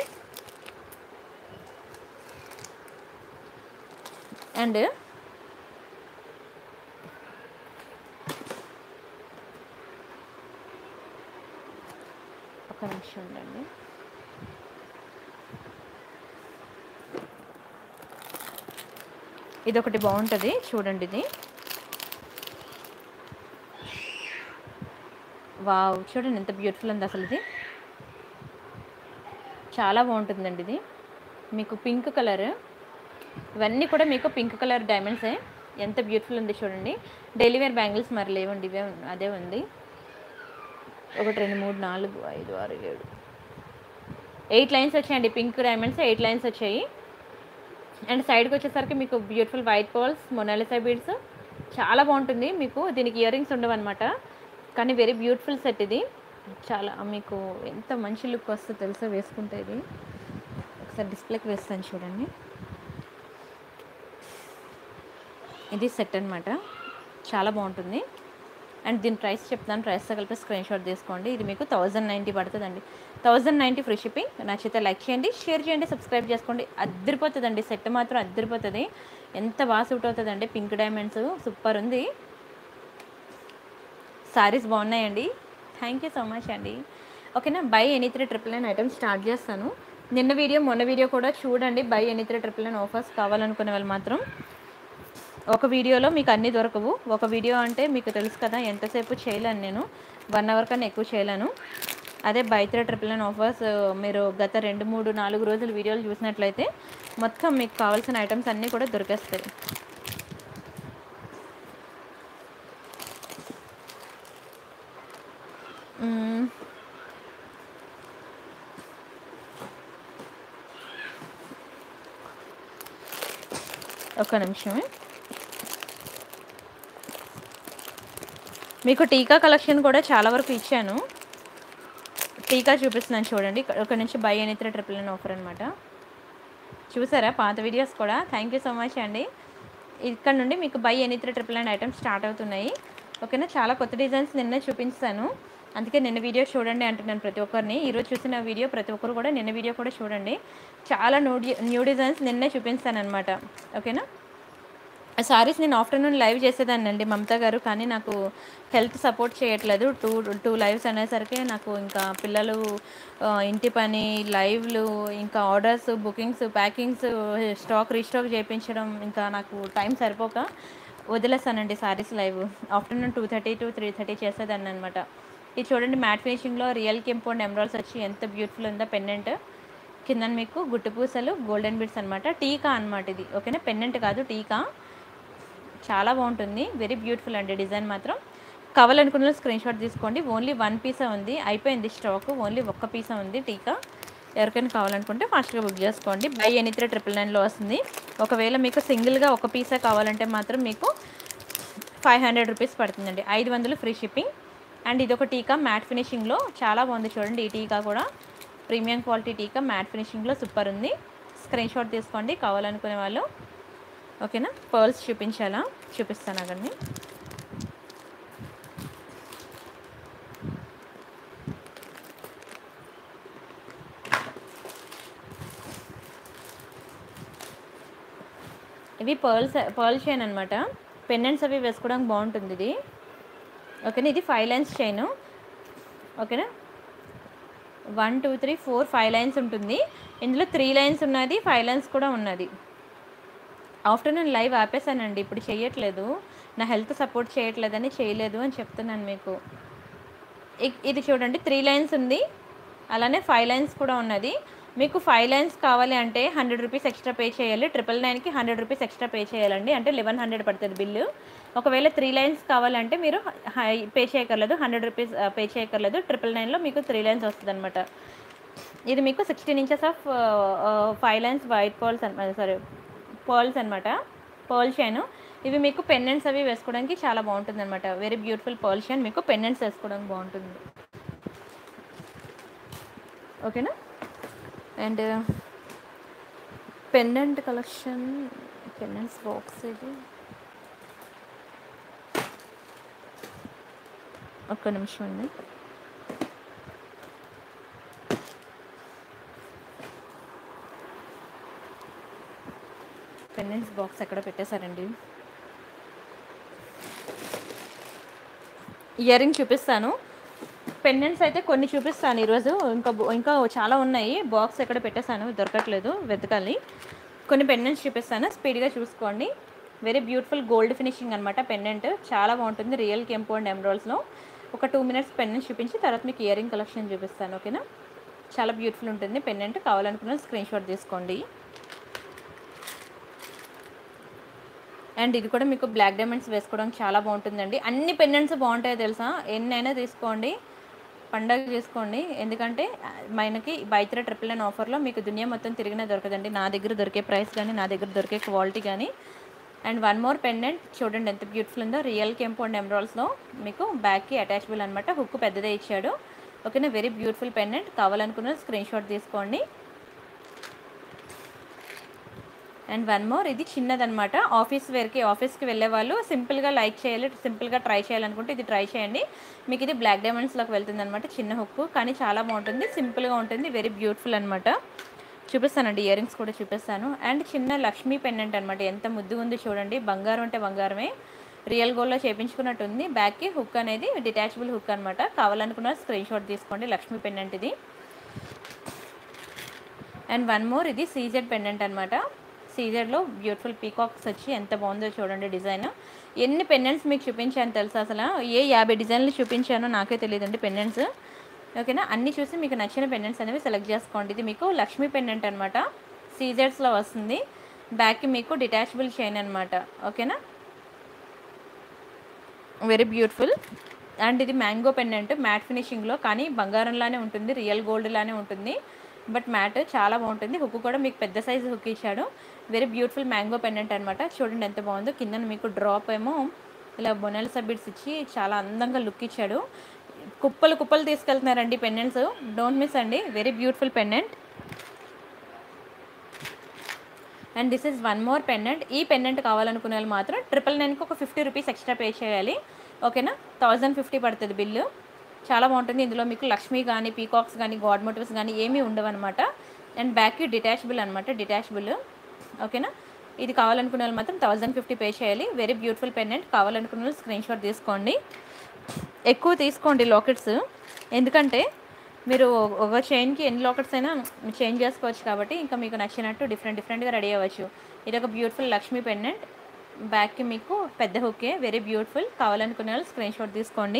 అండ్ ఒక నిమిషం ఉండండి ఇది ఒకటి బాగుంటుంది చూడండి ఇది వావ్ చూడండి ఎంత బ్యూటిఫుల్ ఉంది అసలు ఇది చాలా బాగుంటుందండి ఇది మీకు పింక్ కలర్ ఇవన్నీ కూడా మీకు పింక్ కలర్ డైమండ్సే ఎంత బ్యూటిఫుల్ ఉంది చూడండి డైలీ వేర్ బ్యాంగిల్స్ మరి లేవండి ఇవే ఉన్- అదే ఉంది ఒకటి రెండు మూడు నాలుగు ఐదు ఆరు ఏడు ఎయిట్ లైన్స్ వచ్చాయండి పింక్ డైమండ్స్ ఎయిట్ లైన్స్ వచ్చాయి అండ్ సైడ్కి వచ్చేసరికి మీకు beautiful white pearls Mona Lisa beads చాలా బాగుంటుంది మీకు దీనికి ఇయర్ రింగ్స్ ఉండవు అనమాట కానీ వెరీ బ్యూటిఫుల్ సెట్ ఇది చాలా మీకు ఎంత మంచి లుక్ వస్తుందో తెలుసా వేసుకుంటే ఇది ఒకసారి డిస్ప్లేకి వేస్తాను చూడండి ఇది సెట్ అన్నమాట చాలా బాగుంటుంది అండ్ దీని ప్రైస్ చెప్తాను ప్రైస్తో కలిపి స్క్రీన్ షాట్ తీసుకోండి ఇది మీకు థౌజండ్ నైంటీ పడుతుందండి థౌజండ్ నైంటీ ఫ్రీ షిప్పింగ్ నచ్చితే లైక్ చేయండి షేర్ చేయండి సబ్స్క్రైబ్ చేసుకోండి అద్దరిపోతుందండి సెట్ మాత్రం అద్దరిపోతుంది ఎంత బాగా సూట్ అవుతుందండి పింక్ డైమండ్స్ సూపర్ ఉంది సారీస్ బాగున్నాయండి థ్యాంక్ యూ సో మచ్ అండి ఓకేనా buy any three triple nine items start చేస్తాను నిన్న వీడియో మొన్న వీడియో కూడా చూడండి buy any three triple nine offers కావాలనుకునే వాళ్ళు మాత్రం ఒక వీడియోలో మీకు అన్నీ దొరకవు ఒక వీడియో అంటే మీకు తెలుసు కదా ఎంతసేపు చేయలేను నేను వన్ అవర్ కన్నా ఎక్కువ చేయలేను అదే బైత్ర ట్రిపుల్ నైన్ ఆఫర్స్ మీరు గత రెండు మూడు నాలుగు రోజులు వీడియోలు చూసినట్లయితే మొత్తం మీకు కావాల్సిన ఐటమ్స్ అన్నీ కూడా దొరికేస్తాయి మ్మ్. ఒక్క నిమిషమే మీకు టీకా కలెక్షన్ కూడా చాలా వరకు ఇచ్చాను టీకా చూపిస్తున్నాను చూడండి ఇక్కడ ఇక్కడ నుంచి బై అని ట్రిపుల్ నైన్ ఆఫర్ అనమాట చూసారా పాత వీడియోస్ కూడా థ్యాంక్ యూ సో మచ్ అండి ఇక్కడ నుండి మీకు buy any three triple nine items start అవుతున్నాయి ఓకేనా చాలా కొత్త డిజైన్స్ నిన్న చూపించాను అందుకే నిన్న వీడియో చూడండి అంటున్నాను ప్రతి ఒక్కరిని ఈరోజు చూసిన వీడియో ప్రతి ఒక్కరు కూడా నిన్న వీడియో కూడా చూడండి చాలా న్యూ డి- న్యూ డిజైన్స్ నిన్నే చూపిస్తాను అనమాట ఓకేనా సారీస్ నేను ఆఫ్టర్నూన్ లైవ్ చేసేదాన్ని అండి మమతా గారు కానీ నాకు హెల్త్ సపోర్ట్ చేయట్లేదు టూ టూ లైవ్స్ అనేసరికి నాకు ఇంకా పిల్లలు ఆ, ఇంటి పని లైవ్లు ఇంకా orders bookings packings stock restock చేయించడం ఇంకా నాకు టైం సరిపోక వదిలేస్తానండి saris live afternoon two thirty to three thirty చేసేదాన్ని అనమాట ఇది చూడండి మ్యాట్ ఫినిషింగ్లో రియల్ కెంపౌండ్ ఎమరాల్స్ వచ్చి ఎంత బ్యూటిఫుల్ ఉందో పెండెంట్ కింద మీకు గుట్టు పూసలు గోల్డెన్ బిట్స్ అనమాట టీకా అనమాట ఇది ఓకేనా పెండెంట్ కాదు టీకా చాలా బాగుంటుంది వెరీ బ్యూటిఫుల్ అండి డిజైన్ మాత్రం కావాలనుకున్న స్క్రీన్ షాట్ తీసుకోండి ఓన్లీ వన్ పీసే ఉంది అయిపోయింది స్టాక్ ఓన్లీ ఒక్క పీసే ఉంది టీకా ఎవరికైనా కావాలనుకుంటే ఫాస్ట్గా బుక్ చేసుకోండి బై ఎనీ త్రీ ట్రిపుల్ నైన్లో వస్తుంది ఒకవేళ మీకు సింగిల్గా ఒక పీసే కావాలంటే మాత్రం మీకు ఫైవ్ హండ్రెడ్ రూపీస్ పడుతుందండి ఐదు వందలు ఫ్రీ షిప్పింగ్ అండ్ ఇది ఒక టీకా మ్యాట్ ఫినిషింగ్లో చాలా బాగుంది చూడండి ఈ టీకా కూడా ప్రీమియం క్వాలిటీ టీకా మ్యాట్ ఫినిషింగ్లో సూపర్ ఉంది స్క్రీన్ షాట్ తీసుకోండి కావాలనుకునే వాళ్ళు ఓకేనా పర్ల్స్ చూపించాలా చూపిస్తాను అగండి ఇవి పర్ల్స్ పర్ల్ చైన్ అనమాట పెండెంట్స్ అవి వేసుకోవడానికి బాగుంటుంది ఇది ఓకేనా ఇది ఫైవ్ లైన్స్ చైన్ ఓకేనా one two three four five lines ఉంటుంది ఇందులో త్రీ లైన్స్ ఉన్నది ఫైవ్ లైన్స్ కూడా ఉన్నది ఆఫ్టర్నూన్ లైవ్ ఆపేసానండి ఇప్పుడు చేయట్లేదు నా హెల్త్ సపోర్ట్ చేయట్లేదని చేయలేదు అని చెప్తున్నాను మీకు ఇ- ఇది చూడండి త్రీ లైన్స్ ఉంది అలానే ఫైవ్ లైన్స్ కూడా ఉన్నది మీకు ఫైవ్ లైన్స్ కావాలి అంటే హండ్రెడ్ రూపీస్ ఎక్స్ట్రా పే చేయాలి ట్రిపుల్ నైన్కి హండ్రెడ్ రూపీస్ ఎక్స్ట్రా పే చేయాలండి అంటే లెవెన్ హండ్రెడ్ పడుతుంది బిల్లు ఒకవేళ త్రీ లైన్స్ కావాలంటే మీరు హై పే చేయక్కర్లేదు హండ్రెడ్ రూపీస్ పే చేయక్కర్లేదు ట్రిపుల్ నైన్లో మీకు త్రీ లైన్స్ వస్తుంది అనమాట ఇది మీకు sixteen inches of five lines white pearls అనమాట సారీ పర్ల్స్ అనమాట పర్ల్ చైన్ ఇవి మీకు పెండెంట్స్ అవి వేసుకోవడానికి చాలా బాగుంటుంది అనమాట వెరీ బ్యూటిఫుల్ పర్ల్ చైన్ మీకు పెండెంట్స్ వేసుకోవడానికి బాగుంటుంది ఓకేనా and pendant collection pendants box ఇది ఒక్క నిమిషం అండి పెండెంట్స్ బాక్స్ ఎక్కడ పెట్టేశారండి ఇయర్ రింగ్ చూపిస్తాను పెండెంట్స్ అయితే కొన్ని చూపిస్తాను ఈరోజు ఇంకా బో- ఇంకా చాలా ఉన్నాయి బాక్స్ ఎక్కడ పెట్టేశాను దొరకట్లేదు వెతకాలి కొన్ని పెండెంట్స్ చూపిస్తాను స్పీడ్గా చూసుకోండి వెరీ బ్యూటిఫుల్ గోల్డ్ ఫినిషింగ్ అనమాట పెండెంట్ చాలా బాగుంటుంది రియల్ కెంపు అండ్ ఎమరాల్స్లో ఒక టూ మినిట్స్ పెండెంట్ చూపించి తర్వాత మీకు ఇయర్ రింగ్ కలెక్షన్ చూపిస్తాను ఓకేనా చాలా బ్యూటిఫుల్ ఉంటుంది పెండెంట్ కావాలనుకున్న స్క్రీన్ షాట్ తీసుకోండి అండ్ ఇది కూడా మీకు బ్లాక్ డైమండ్స్ వేసుకోవడానికి చాలా బాగుంటుందండి అన్ని పెండెంట్స్ బాగుంటాయో తెలుసా ఎన్నైనా తీసుకోండి పండగ చేసుకోండి ఎందుకంటే ఆ, మనకి బైత్ర ట్రిపుల్ నైన్ ఆఫర్లో మీకు దునియా మొత్తం తిరిగినా దొరకదండి నా దగ్గర దొరికే ప్రైస్ కానీ నా దగ్గర దొరికే క్వాలిటీ కానీ అండ్ వన్ మోర్ పెండెంట్ చూడండి ఎంత బ్యూటిఫుల్ ఉందో రియల్ కెంపు అండ్ ఎమరాల్స్లో మీకు బ్యాక్కి అటాచబుల్ అనమాట హుక్ పెద్దదే ఇచ్చాడు ఓకేనా వెరీ బ్యూటిఫుల్ పెండెంట్ కావాలనుకున్న స్క్రీన్ షాట్ తీసుకోండి అండ్ వన్ మోర్ ఇది చిన్నదనమాట ఆఫీస్ వేర్కి ఆఫీస్కి వెళ్ళే వాళ్ళు సింపుల్గా లైక్ చేయాలి సింపుల్గా ట్రై చేయాలనుకుంటే ఇది ట్రై చేయండి మీకు ఇది బ్లాక్ డైమండ్స్లోకి వెళ్తుంది అనమాట చిన్న హుక్ కానీ చాలా బాగుంటుంది సింపుల్గా ఉంటుంది వెరీ బ్యూటిఫుల్ అనమాట చూపిస్తానండి ఇయర్ రింగ్స్ కూడా చూపిస్తాను అండ్ చిన్న లక్ష్మీ పెండెంట్ అనమాట ఎంత ముద్దుగా ఉందో చూడండి బంగారం అంటే బంగారమే రియల్ గోల్డ్లో చేపించుకున్నట్టు ఉంది బ్యాక్కి హుక్ అనేది డిటాచబుల్ హుక్ అనమాట కావాలనుకున్న స్క్రీన్ షాట్ తీసుకోండి లక్ష్మీ పెండెంట్ ఇది అండ్ వన్ మోర్ ఇది సీజెడ్ పెండెంట్ అనమాట సీజెడ్లో బ్యూటిఫుల్ పీకాక్స్ వచ్చి ఎంత బాగుందో చూడండి డిజైన్ ఎన్ని పెండెంట్స్ మీకు చూపించాను తెలుసా అసలు ఏ యాభై డిజైన్లు చూపించానో నాకే తెలియదండి పెండెంట్స్ ఓకేనా అన్నీ చూసి మీకు నచ్చిన పెండెంట్స్ అనేవి సెలెక్ట్ చేసుకోండి ఇది మీకు లక్ష్మీ పెండెంట్ అనమాట సీజెడ్స్లో వస్తుంది బ్యాక్కి మీకు డిటాచబుల్ చైన్ అనమాట ఓకేనా వెరీ బ్యూటిఫుల్ అండ్ ఇది మ్యాంగో పెండెంట్ మ్యాట్ ఫినిషింగ్లో కానీ బంగారంలానే ఉంటుంది రియల్ గోల్డ్ లానే ఉంటుంది బట్ మ్యాట్ చాలా బాగుంటుంది హుక్ కూడా మీకు పెద్ద సైజు హుక్ ఇచ్చాడు వెరీ బ్యూటిఫుల్ మ్యాంగో పెండెంట్ అనమాట చూడండి ఎంత బాగుందో కింద మీకు డ్రాప్ ఏమో ఇలా బొనెల్ సబ్బిడ్స్ ఇచ్చి చాలా అందంగా లుక్ ఇచ్చాడు కుప్పలు కుప్పలు తీసుకెళ్తున్నారండి పెండెంట్స్ డోంట్ మిస్ అండి very beautiful pendant and this is one more pendant ఈ పెండెంట్ కావాలనుకునే వాళ్ళు మాత్రం ట్రిపుల్ నైన్కి ఒక ఫిఫ్టీ రూపీస్ ఎక్స్ట్రా పే చేయాలి ఓకేనా థౌజండ్ ఫిఫ్టీ పడుతుంది బిల్లు చాలా బాగుంటుంది ఇందులో మీకు లక్ష్మి కానీ పీకాక్స్ కానీ గాడ్ మోటివ్స్ కానీ ఏమీ ఉండవు అనమాట అండ్ బ్యాక్కి డిటాచబుల్ అనమాట డిటాచబుల్ ఓకేనా ఇది కావాలనుకునే వాళ్ళు మాత్రం థౌజండ్ ఫిఫ్టీ పే చేయాలి వెరీ బ్యూటిఫుల్ పెండెంట్ కావాలనుకునే వాళ్ళు స్క్రీన్ షాట్ తీసుకోండి ఎక్కువ తీసుకోండి లాకెట్స్ ఎందుకంటే మీరు ఒక చైన్కి ఎన్ని లాకెట్స్ అయినా చేంజ్ చేసుకోవచ్చు కాబట్టి ఇంకా మీకు నచ్చినట్టు డిఫరెంట్ డిఫరెంట్గా రెడీ అవ్వచ్చు ఇది ఒక బ్యూటిఫుల్ లక్ష్మీ పెండెంట్ బ్యాక్కి మీకు పెద్ద హుకే వెరీ బ్యూటిఫుల్ కావాలనుకునే వాళ్ళు స్క్రీన్ షాట్ తీసుకోండి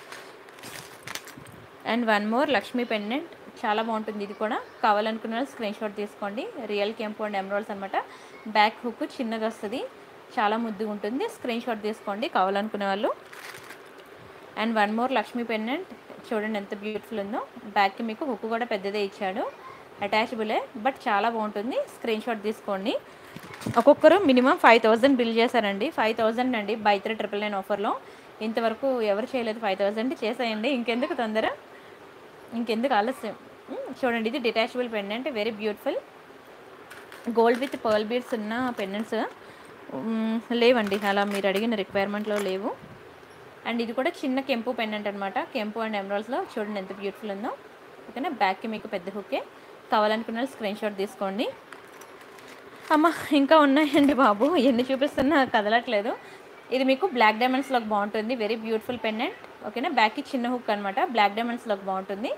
and one more Lakshmi pendant చాలా బాగుంటుంది ఇది కూడా కావాలనుకున్న వాళ్ళు స్క్రీన్ షాట్ తీసుకోండి రియల్ కెంపు అండ్ ఎమరాల్స్ అనమాట బ్యాక్ హుక్ చిన్నది వస్తుంది చాలా ముద్దుగా ఉంటుంది స్క్రీన్ షాట్ తీసుకోండి కావాలనుకునే వాళ్ళు and one more Lakshmi pendant చూడండి ఎంత బ్యూటిఫుల్ ఉందో బ్యాక్కి మీకు హుక్ కూడా పెద్దదే ఇచ్చాడు అటాచబులే బట్ చాలా బాగుంటుంది స్క్రీన్ షాట్ తీసుకోండి ఒక్కొక్కరు మినిమం ఫైవ్ థౌజండ్ బిల్ చేశారండి ఫైవ్ థౌజండ్ అండి బై త్రీ ట్రిపుల్ నైన్ ఆఫర్లో ఇంతవరకు ఎవరు చేయలేదు ఫైవ్ థౌజండ్ చేసేయండి ఇంకెందుకు తొందర ఇంకెందుకు ఆలస్యం మ్, చూడండి ఇది detachable pendant very beautiful gold with pearl beads ఉన్న పెండెంట్స్ లేవండి అలా మీరు అడిగిన రిక్వైర్మెంట్లో లేవు అండ్ ఇది కూడా చిన్న కెంపు పెండెంట్ అనమాట కెంపు అండ్ ఎమరాల్స్లో చూడండి ఎంత బ్యూటిఫుల్ ఉందో ఓకేనా బ్యాక్కి మీకు పెద్ద హుక్కే కావాలనుకున్న స్క్రీన్ షాట్ తీసుకోండి అమ్మ ఇంకా ఉన్నాయండి బాబు ఎన్ని చూపిస్తున్నా కదలట్లేదు ఇది మీకు బ్లాక్ డైమండ్స్లోకి బాగుంటుంది వెరీ బ్యూటిఫుల్ పెండెంట్ ఓకేనా బ్యాక్కి చిన్న హుక్ అనమాట బ్లాక్ డైమండ్స్లోకి బాగుంటుంది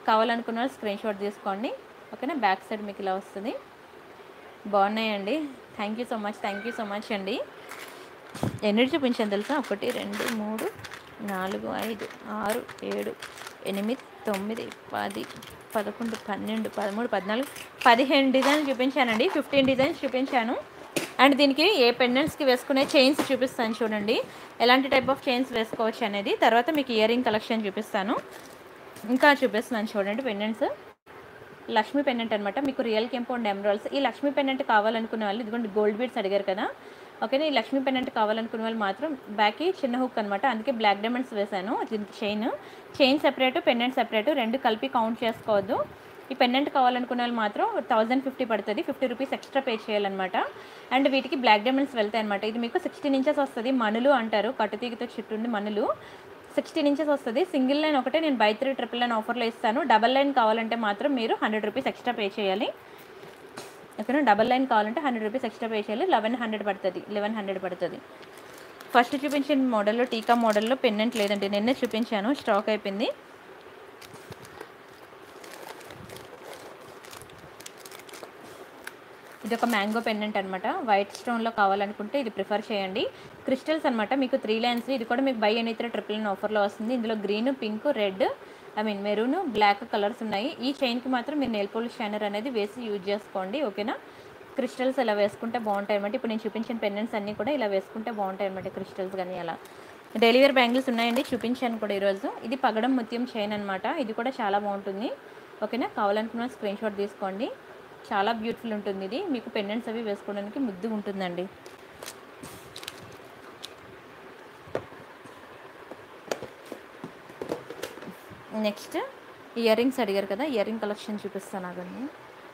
కావాలనుకున్న వాళ్ళు స్క్రీన్ షాట్ తీసుకోండి ఓకేనా బ్యాక్ సైడ్ మీకు ఇలా వస్తుంది బాగున్నాయండి thank you so much thank you so much అండి ఎన్ని చూపించాను తెలుసా ఒకటి రెండు మూడు నాలుగు ఐదు ఆరు ఏడు ఎనిమిది తొమ్మిది పది పదకొండు పన్నెండు పదమూడు పద్నాలుగు పదిహేను డిజైన్స్ చూపించానండి ఫిఫ్టీన్ డిజైన్స్ చూపించాను అండ్ దీనికి ఏ పెండెంట్స్కి వేసుకునే చైన్స్ చూపిస్తాను చూడండి ఎలాంటి టైప్ ఆఫ్ చైన్స్ వేసుకోవచ్చు అనేది తర్వాత మీకు ఇయర్ రింగ్ కలెక్షన్ చూపిస్తాను ఇంకా చూపిస్తున్నాను చూడండి పెండెంట్స్ లక్ష్మీ పెండెంట్ అనమాట మీకు రియల్ కెంపౌండ్ ఎమరాల్స్ ఈ లక్ష్మీ పెండెంట్ కావాలనుకునే వాళ్ళు ఇదిగోండి గోల్డ్ బీడ్స్ అడిగారు కదా ఓకేనా ఈ లక్ష్మీ పెండెంట్ కావాలనుకునే వాళ్ళు మాత్రం బ్యాక్కి చిన్న హుక్ అనమాట అందుకే బ్లాక్ డైమండ్స్ వేశాను దీనికి chain chain separate pendant separate రెండు కలిపి కౌంట్ చేసుకోవద్దు ఈ పెండెంట్ కావాలనుకునే వాళ్ళు మాత్రం థౌజండ్ ఫిఫ్టీ పడుతుంది ఫిఫ్టీ రూపీస్ ఎక్స్ట్రా పే చేయాలన్నమాట అండ్ వీటికి బ్లాక్ డైమండ్స్ వెళ్తాయి అనమాట ఇది మీకు సిక్స్టీన్ ఇంచెస్ వస్తుంది మనులు అంటారు కట్టుతీగతో చుట్టుండి మనులు సిక్స్టీన్ ఇంచెస్ వస్తుంది సింగిల్ లైన్ ఒకటే నేను బై త్రీ ట్రిపుల్ లైన్ ఆఫర్లో ఇస్తాను డబల్ లైన్ కావాలంటే మాత్రం మీరు హండ్రెడ్ రూపీస్ ఎక్స్ట్రా పే చేయాలి ఓకేనా డబల్ లైన్ కావాలంటే హండ్రెడ్ రూపీస్ ఎక్స్ట్రా పే చేయాలి లెవెన్ హండ్రెడ్ పడుతుంది లెవెన్ హండ్రెడ్ పడుతుంది ఫస్ట్ చూపించిన మోడల్లో టీకా మోడల్లో పెన్నెంట్ లేదండి నిన్నే చూపించాను స్టాక్ అయిపోయింది ఇది ఒక మ్యాంగో పెండెంట్ అనమాట వైట్ స్టోన్లో కావాలనుకుంటే ఇది ప్రిఫర్ చేయండి క్రిస్టల్స్ అనమాట మీకు త్రీ లైన్స్ ఇది కూడా మీకు బై ఎనీత్ర ట్రిపుల్ నైన్ ఆఫర్లో వస్తుంది ఇందులో green pink red I mean maroon black colours ఉన్నాయి ఈ చైన్కి మాత్రం మీరు నెయిల్ పోలిష్ షైనర్ అనేది వేసి యూజ్ చేసుకోండి ఓకేనా క్రిస్టల్స్ ఇలా వేసుకుంటే బాగుంటాయి అనమాట ఇప్పుడు నేను చూపించిన పెండెంట్స్ అన్నీ కూడా ఇలా వేసుకుంటే బాగుంటాయి అనమాట క్రిస్టల్స్ కానీ అలా డెలివరీ బ్యాంగిల్స్ ఉన్నాయండి చూపించాను కూడా ఈరోజు ఇది పగడం ముత్యం చైన్ అనమాట ఇది కూడా చాలా బాగుంటుంది ఓకేనా కావాలనుకున్న స్క్రీన్ షాట్ తీసుకోండి చాలా బ్యూటిఫుల్ ఉంటుంది ఇది మీకు పెండెంట్స్ అవి వేసుకోవడానికి ముద్దు ఉంటుందండి నెక్స్ట్ ఇయర్ రింగ్స్ అడిగారు కదా ఇయర్ రింగ్ కలెక్షన్ చూపిస్తాను అదండి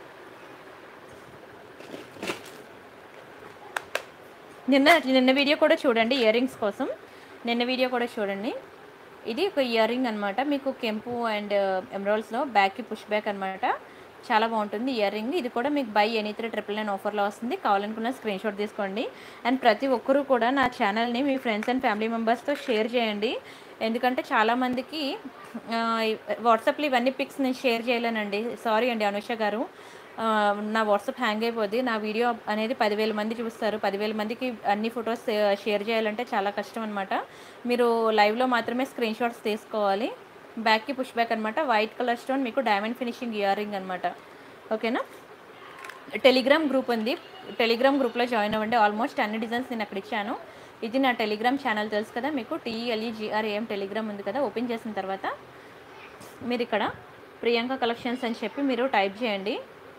నిన్న నిన్న వీడియో కూడా చూడండి ఇయర్ రింగ్స్ కోసం నిన్న వీడియో కూడా చూడండి ఇది ఒక ఇయర్ రింగ్ అనమాట మీకు కెంపు అండ్ ఎమరాల్స్లో బ్యాక్కి పుష్ బ్యాక్ అనమాట చాలా బాగుంటుంది ఇయర్ రింగ్ ఇది కూడా మీకు buy any three triple nine ఆఫర్లో వస్తుంది కావాలనుకున్న స్క్రీన్ షాట్ తీసుకోండి అండ్ ప్రతి ఒక్కరూ కూడా నా ఛానల్ని మీ ఫ్రెండ్స్ అండ్ ఫ్యామిలీ మెంబర్స్తో షేర్ చేయండి ఎందుకంటే చాలామందికి వాట్సాప్లో ఇవన్నీ పిక్స్ నేను షేర్ చేయలేనండి సారీ అండి అనుష గారు ఆ, నా వాట్సాప్ హ్యాంగ్ అయిపోద్ది నా వీడియో అనేది పదివేల మంది చూస్తారు పదివేల మందికి అన్ని ఫొటోస్ షేర్ చేయాలంటే చాలా కష్టం అనమాట మీరు లైవ్లో మాత్రమే స్క్రీన్ షాట్స్ తీసుకోవాలి బ్యాక్కి పుష్ బ్యాక్ అనమాట వైట్ కలర్ స్టోన్ మీకు డైమండ్ ఫినిషింగ్ ఇయర్ రింగ్ అనమాట ఓకేనా టెలిగ్రామ్ గ్రూప్ ఉంది టెలిగ్రామ్ గ్రూప్లో జాయిన్ అవ్వండి ఆల్మోస్ట్ అన్ని డిజైన్స్ నేను అక్కడ ఇచ్చాను ఇది నా టెలిగ్రామ్ ఛానల్ తెలుసు కదా మీకు టీఎల్ఈజిఆర్ఏఎం టెలిగ్రామ్ ఉంది కదా ఓపెన్ చేసిన తర్వాత మీరు ఇక్కడ ప్రియాంక కలెక్షన్స్ అని చెప్పి మీరు టైప్ చేయండి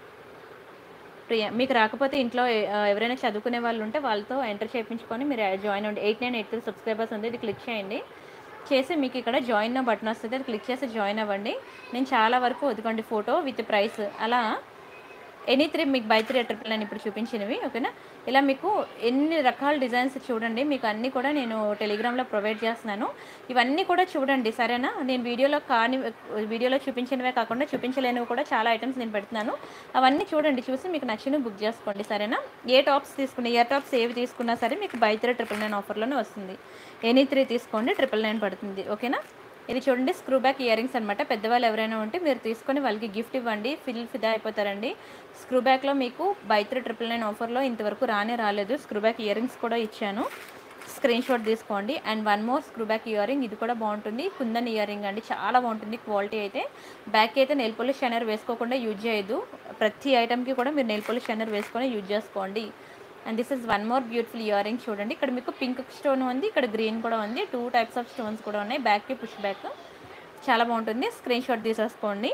ప్రియ మీకు రాకపోతే ఇంట్లో ఎ- ఆ, ఎవరైనా చదువుకునే వాళ్ళు ఉంటే వాళ్ళతో ఎంటర్ చేయించుకొని మీరు జాయిన్ అవ్వండి eight nine eight three subscribers ఉంది ఇది క్లిక్ చేయండి చేసి మీకు ఇక్కడ జాయిన్ బటన్ వస్తుంది అది క్లిక్ చేసి జాయిన్ అవ్వండి నేను చాలా వరకు వదుకోండి ఫోటో విత్ ప్రైస్ అలా ఎనీ త్రీ మీకు బై త్రీ ట్రిపుల్ అని ఇప్పుడు చూపించినవి ఓకేనా ఇలా మీకు ఎన్ని రకాల డిజైన్స్ చూడండి మీకు అన్నీ కూడా నేను టెలిగ్రామ్లో ప్రొవైడ్ చేస్తున్నాను ఇవన్నీ కూడా చూడండి సరేనా నేను వీడియోలో కాని వీడియోలో చూపించినవే కాకుండా చూపించలేనివి కూడా చాలా ఐటమ్స్ నేను పెడుతున్నాను అవన్నీ చూడండి చూసి మీకు నచ్చినవి బుక్ చేసుకోండి సరేనా ఏ టాప్స్ తీసుకున్నా ఇయర్ టాప్స్ ఏవి తీసుకున్నా సరే మీకు బై త్రీ ట్రిపుల్ నైన్ ఆఫర్లోనే వస్తుంది ఎనీ త్రీ తీసుకోండి ట్రిపుల్ నైన్ పడుతుంది ఓకేనా ఇది చూడండి స్క్రూ బ్యాక్ ఇయర్ రింగ్స్ అనమాట పెద్దవాళ్ళు ఎవరైనా ఉంటే మీరు తీసుకొని వాళ్ళకి గిఫ్ట్ ఇవ్వండి ఫిల్ ఫిదా అయిపోతారండి స్క్రూ బ్యాక్లో మీకు బై త్రీ ట్రిపుల్ నైన్ ఆఫర్లో ఇంతవరకు రానే రాలేదు స్క్రూ బ్యాక్ ఇయర్ రింగ్స్ కూడా ఇచ్చాను స్క్రీన్ షాట్ తీసుకోండి and one more screw back ear ring ఇది కూడా బాగుంటుంది కుందన్ ఇయర్ రింగ్ అండి చాలా బాగుంటుంది క్వాలిటీ అయితే బ్యాక్ అయితే నెయిల్ పోలిష్ షైనర్ వేసుకోకుండా యూజ్ చేయదు ప్రతి ఐటమ్కి కూడా మీరు నెయిల్ పోలిష్ షైనర్ వేసుకొని యూజ్ చేసుకోండి and this is one more beautiful ear ring చూడండి ఇక్కడ మీకు పింక్ స్టోన్ ఉంది ఇక్కడ గ్రీన్ కూడా ఉంది టూ టైప్స్ ఆఫ్ స్టోన్స్ కూడా ఉన్నాయి బ్యాక్కి పుష్ బ్యాక్ చాలా బాగుంటుంది స్క్రీన్ షాట్ తీసేసుకోండి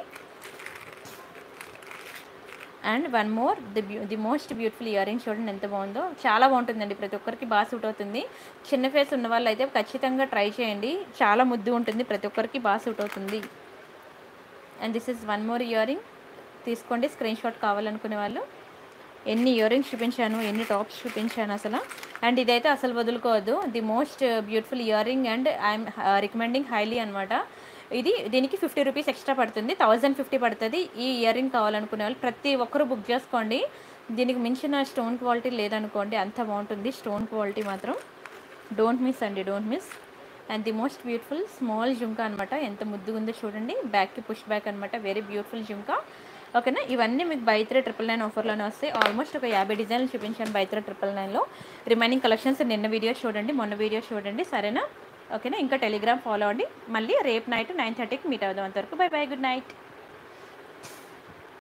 and one more the beau the most beautiful ear ring చూడండి ఎంత బాగుందో చాలా బాగుంటుందండి ప్రతి ఒక్కరికి బాగా సూట్ అవుతుంది చిన్న ఫేస్ ఉన్న వాళ్ళు అయితే ఖచ్చితంగా ట్రై చేయండి చాలా ముద్దు ఉంటుంది ప్రతి ఒక్కరికి బాగా సూట్ అవుతుంది and this is one more ear ring తీసుకోండి స్క్రీన్ షాట్ కావాలనుకునే వాళ్ళు ఎన్ని ఇయర్ రింగ్స్ చూపించాను ఎన్ని టాప్స్ చూపించాను అసలు అండ్ ఇదైతే అసలు వదులుకోవద్దు the most beautiful ear ring and I'm recommending highly అనమాట ఇది దీనికి ఫిఫ్టీ రూపీస్ ఎక్స్ట్రా పడుతుంది థౌజండ్ ఫిఫ్టీ పడుతుంది ఈ ఇయర్ రింగ్ కావాలనుకునే వాళ్ళు ప్రతి ఒక్కరు బుక్ చేసుకోండి దీనికి మించిన స్టోన్ క్వాలిటీ లేదనుకోండి అంత బాగుంటుంది స్టోన్ క్వాలిటీ మాత్రం డోంట్ మిస్ అండి don't miss and the most beautiful small jhumka అనమాట ఎంత ముద్దుగా ఉందో చూడండి బ్యాక్కి పుష్ బ్యాక్ అనమాట వెరీ బ్యూటిఫుల్ జుంకా ఓకేనా ఇవన్నీ మీకు బై త్రీ ట్రిపుల్ నైన్ ఆఫర్లోనే వస్తాయి ఆల్మోస్ట్ ఒక యాభై డిజైన్లు చూపించాను బై త్రీ ట్రిపుల్ నైన్లో రిమైనింగ్ కలెక్షన్స్ నిన్న వీడియో చూడండి మొన్న వీడియో చూడండి సరేనా ఓకేనా ఇంకా టెలిగ్రామ్ ఫాలో అవ్వండి మళ్ళీ రేపు నైట్ నైన్ థర్టీకి మీట్ అవుదాం అంతవరకు బై బై గుడ్ నైట్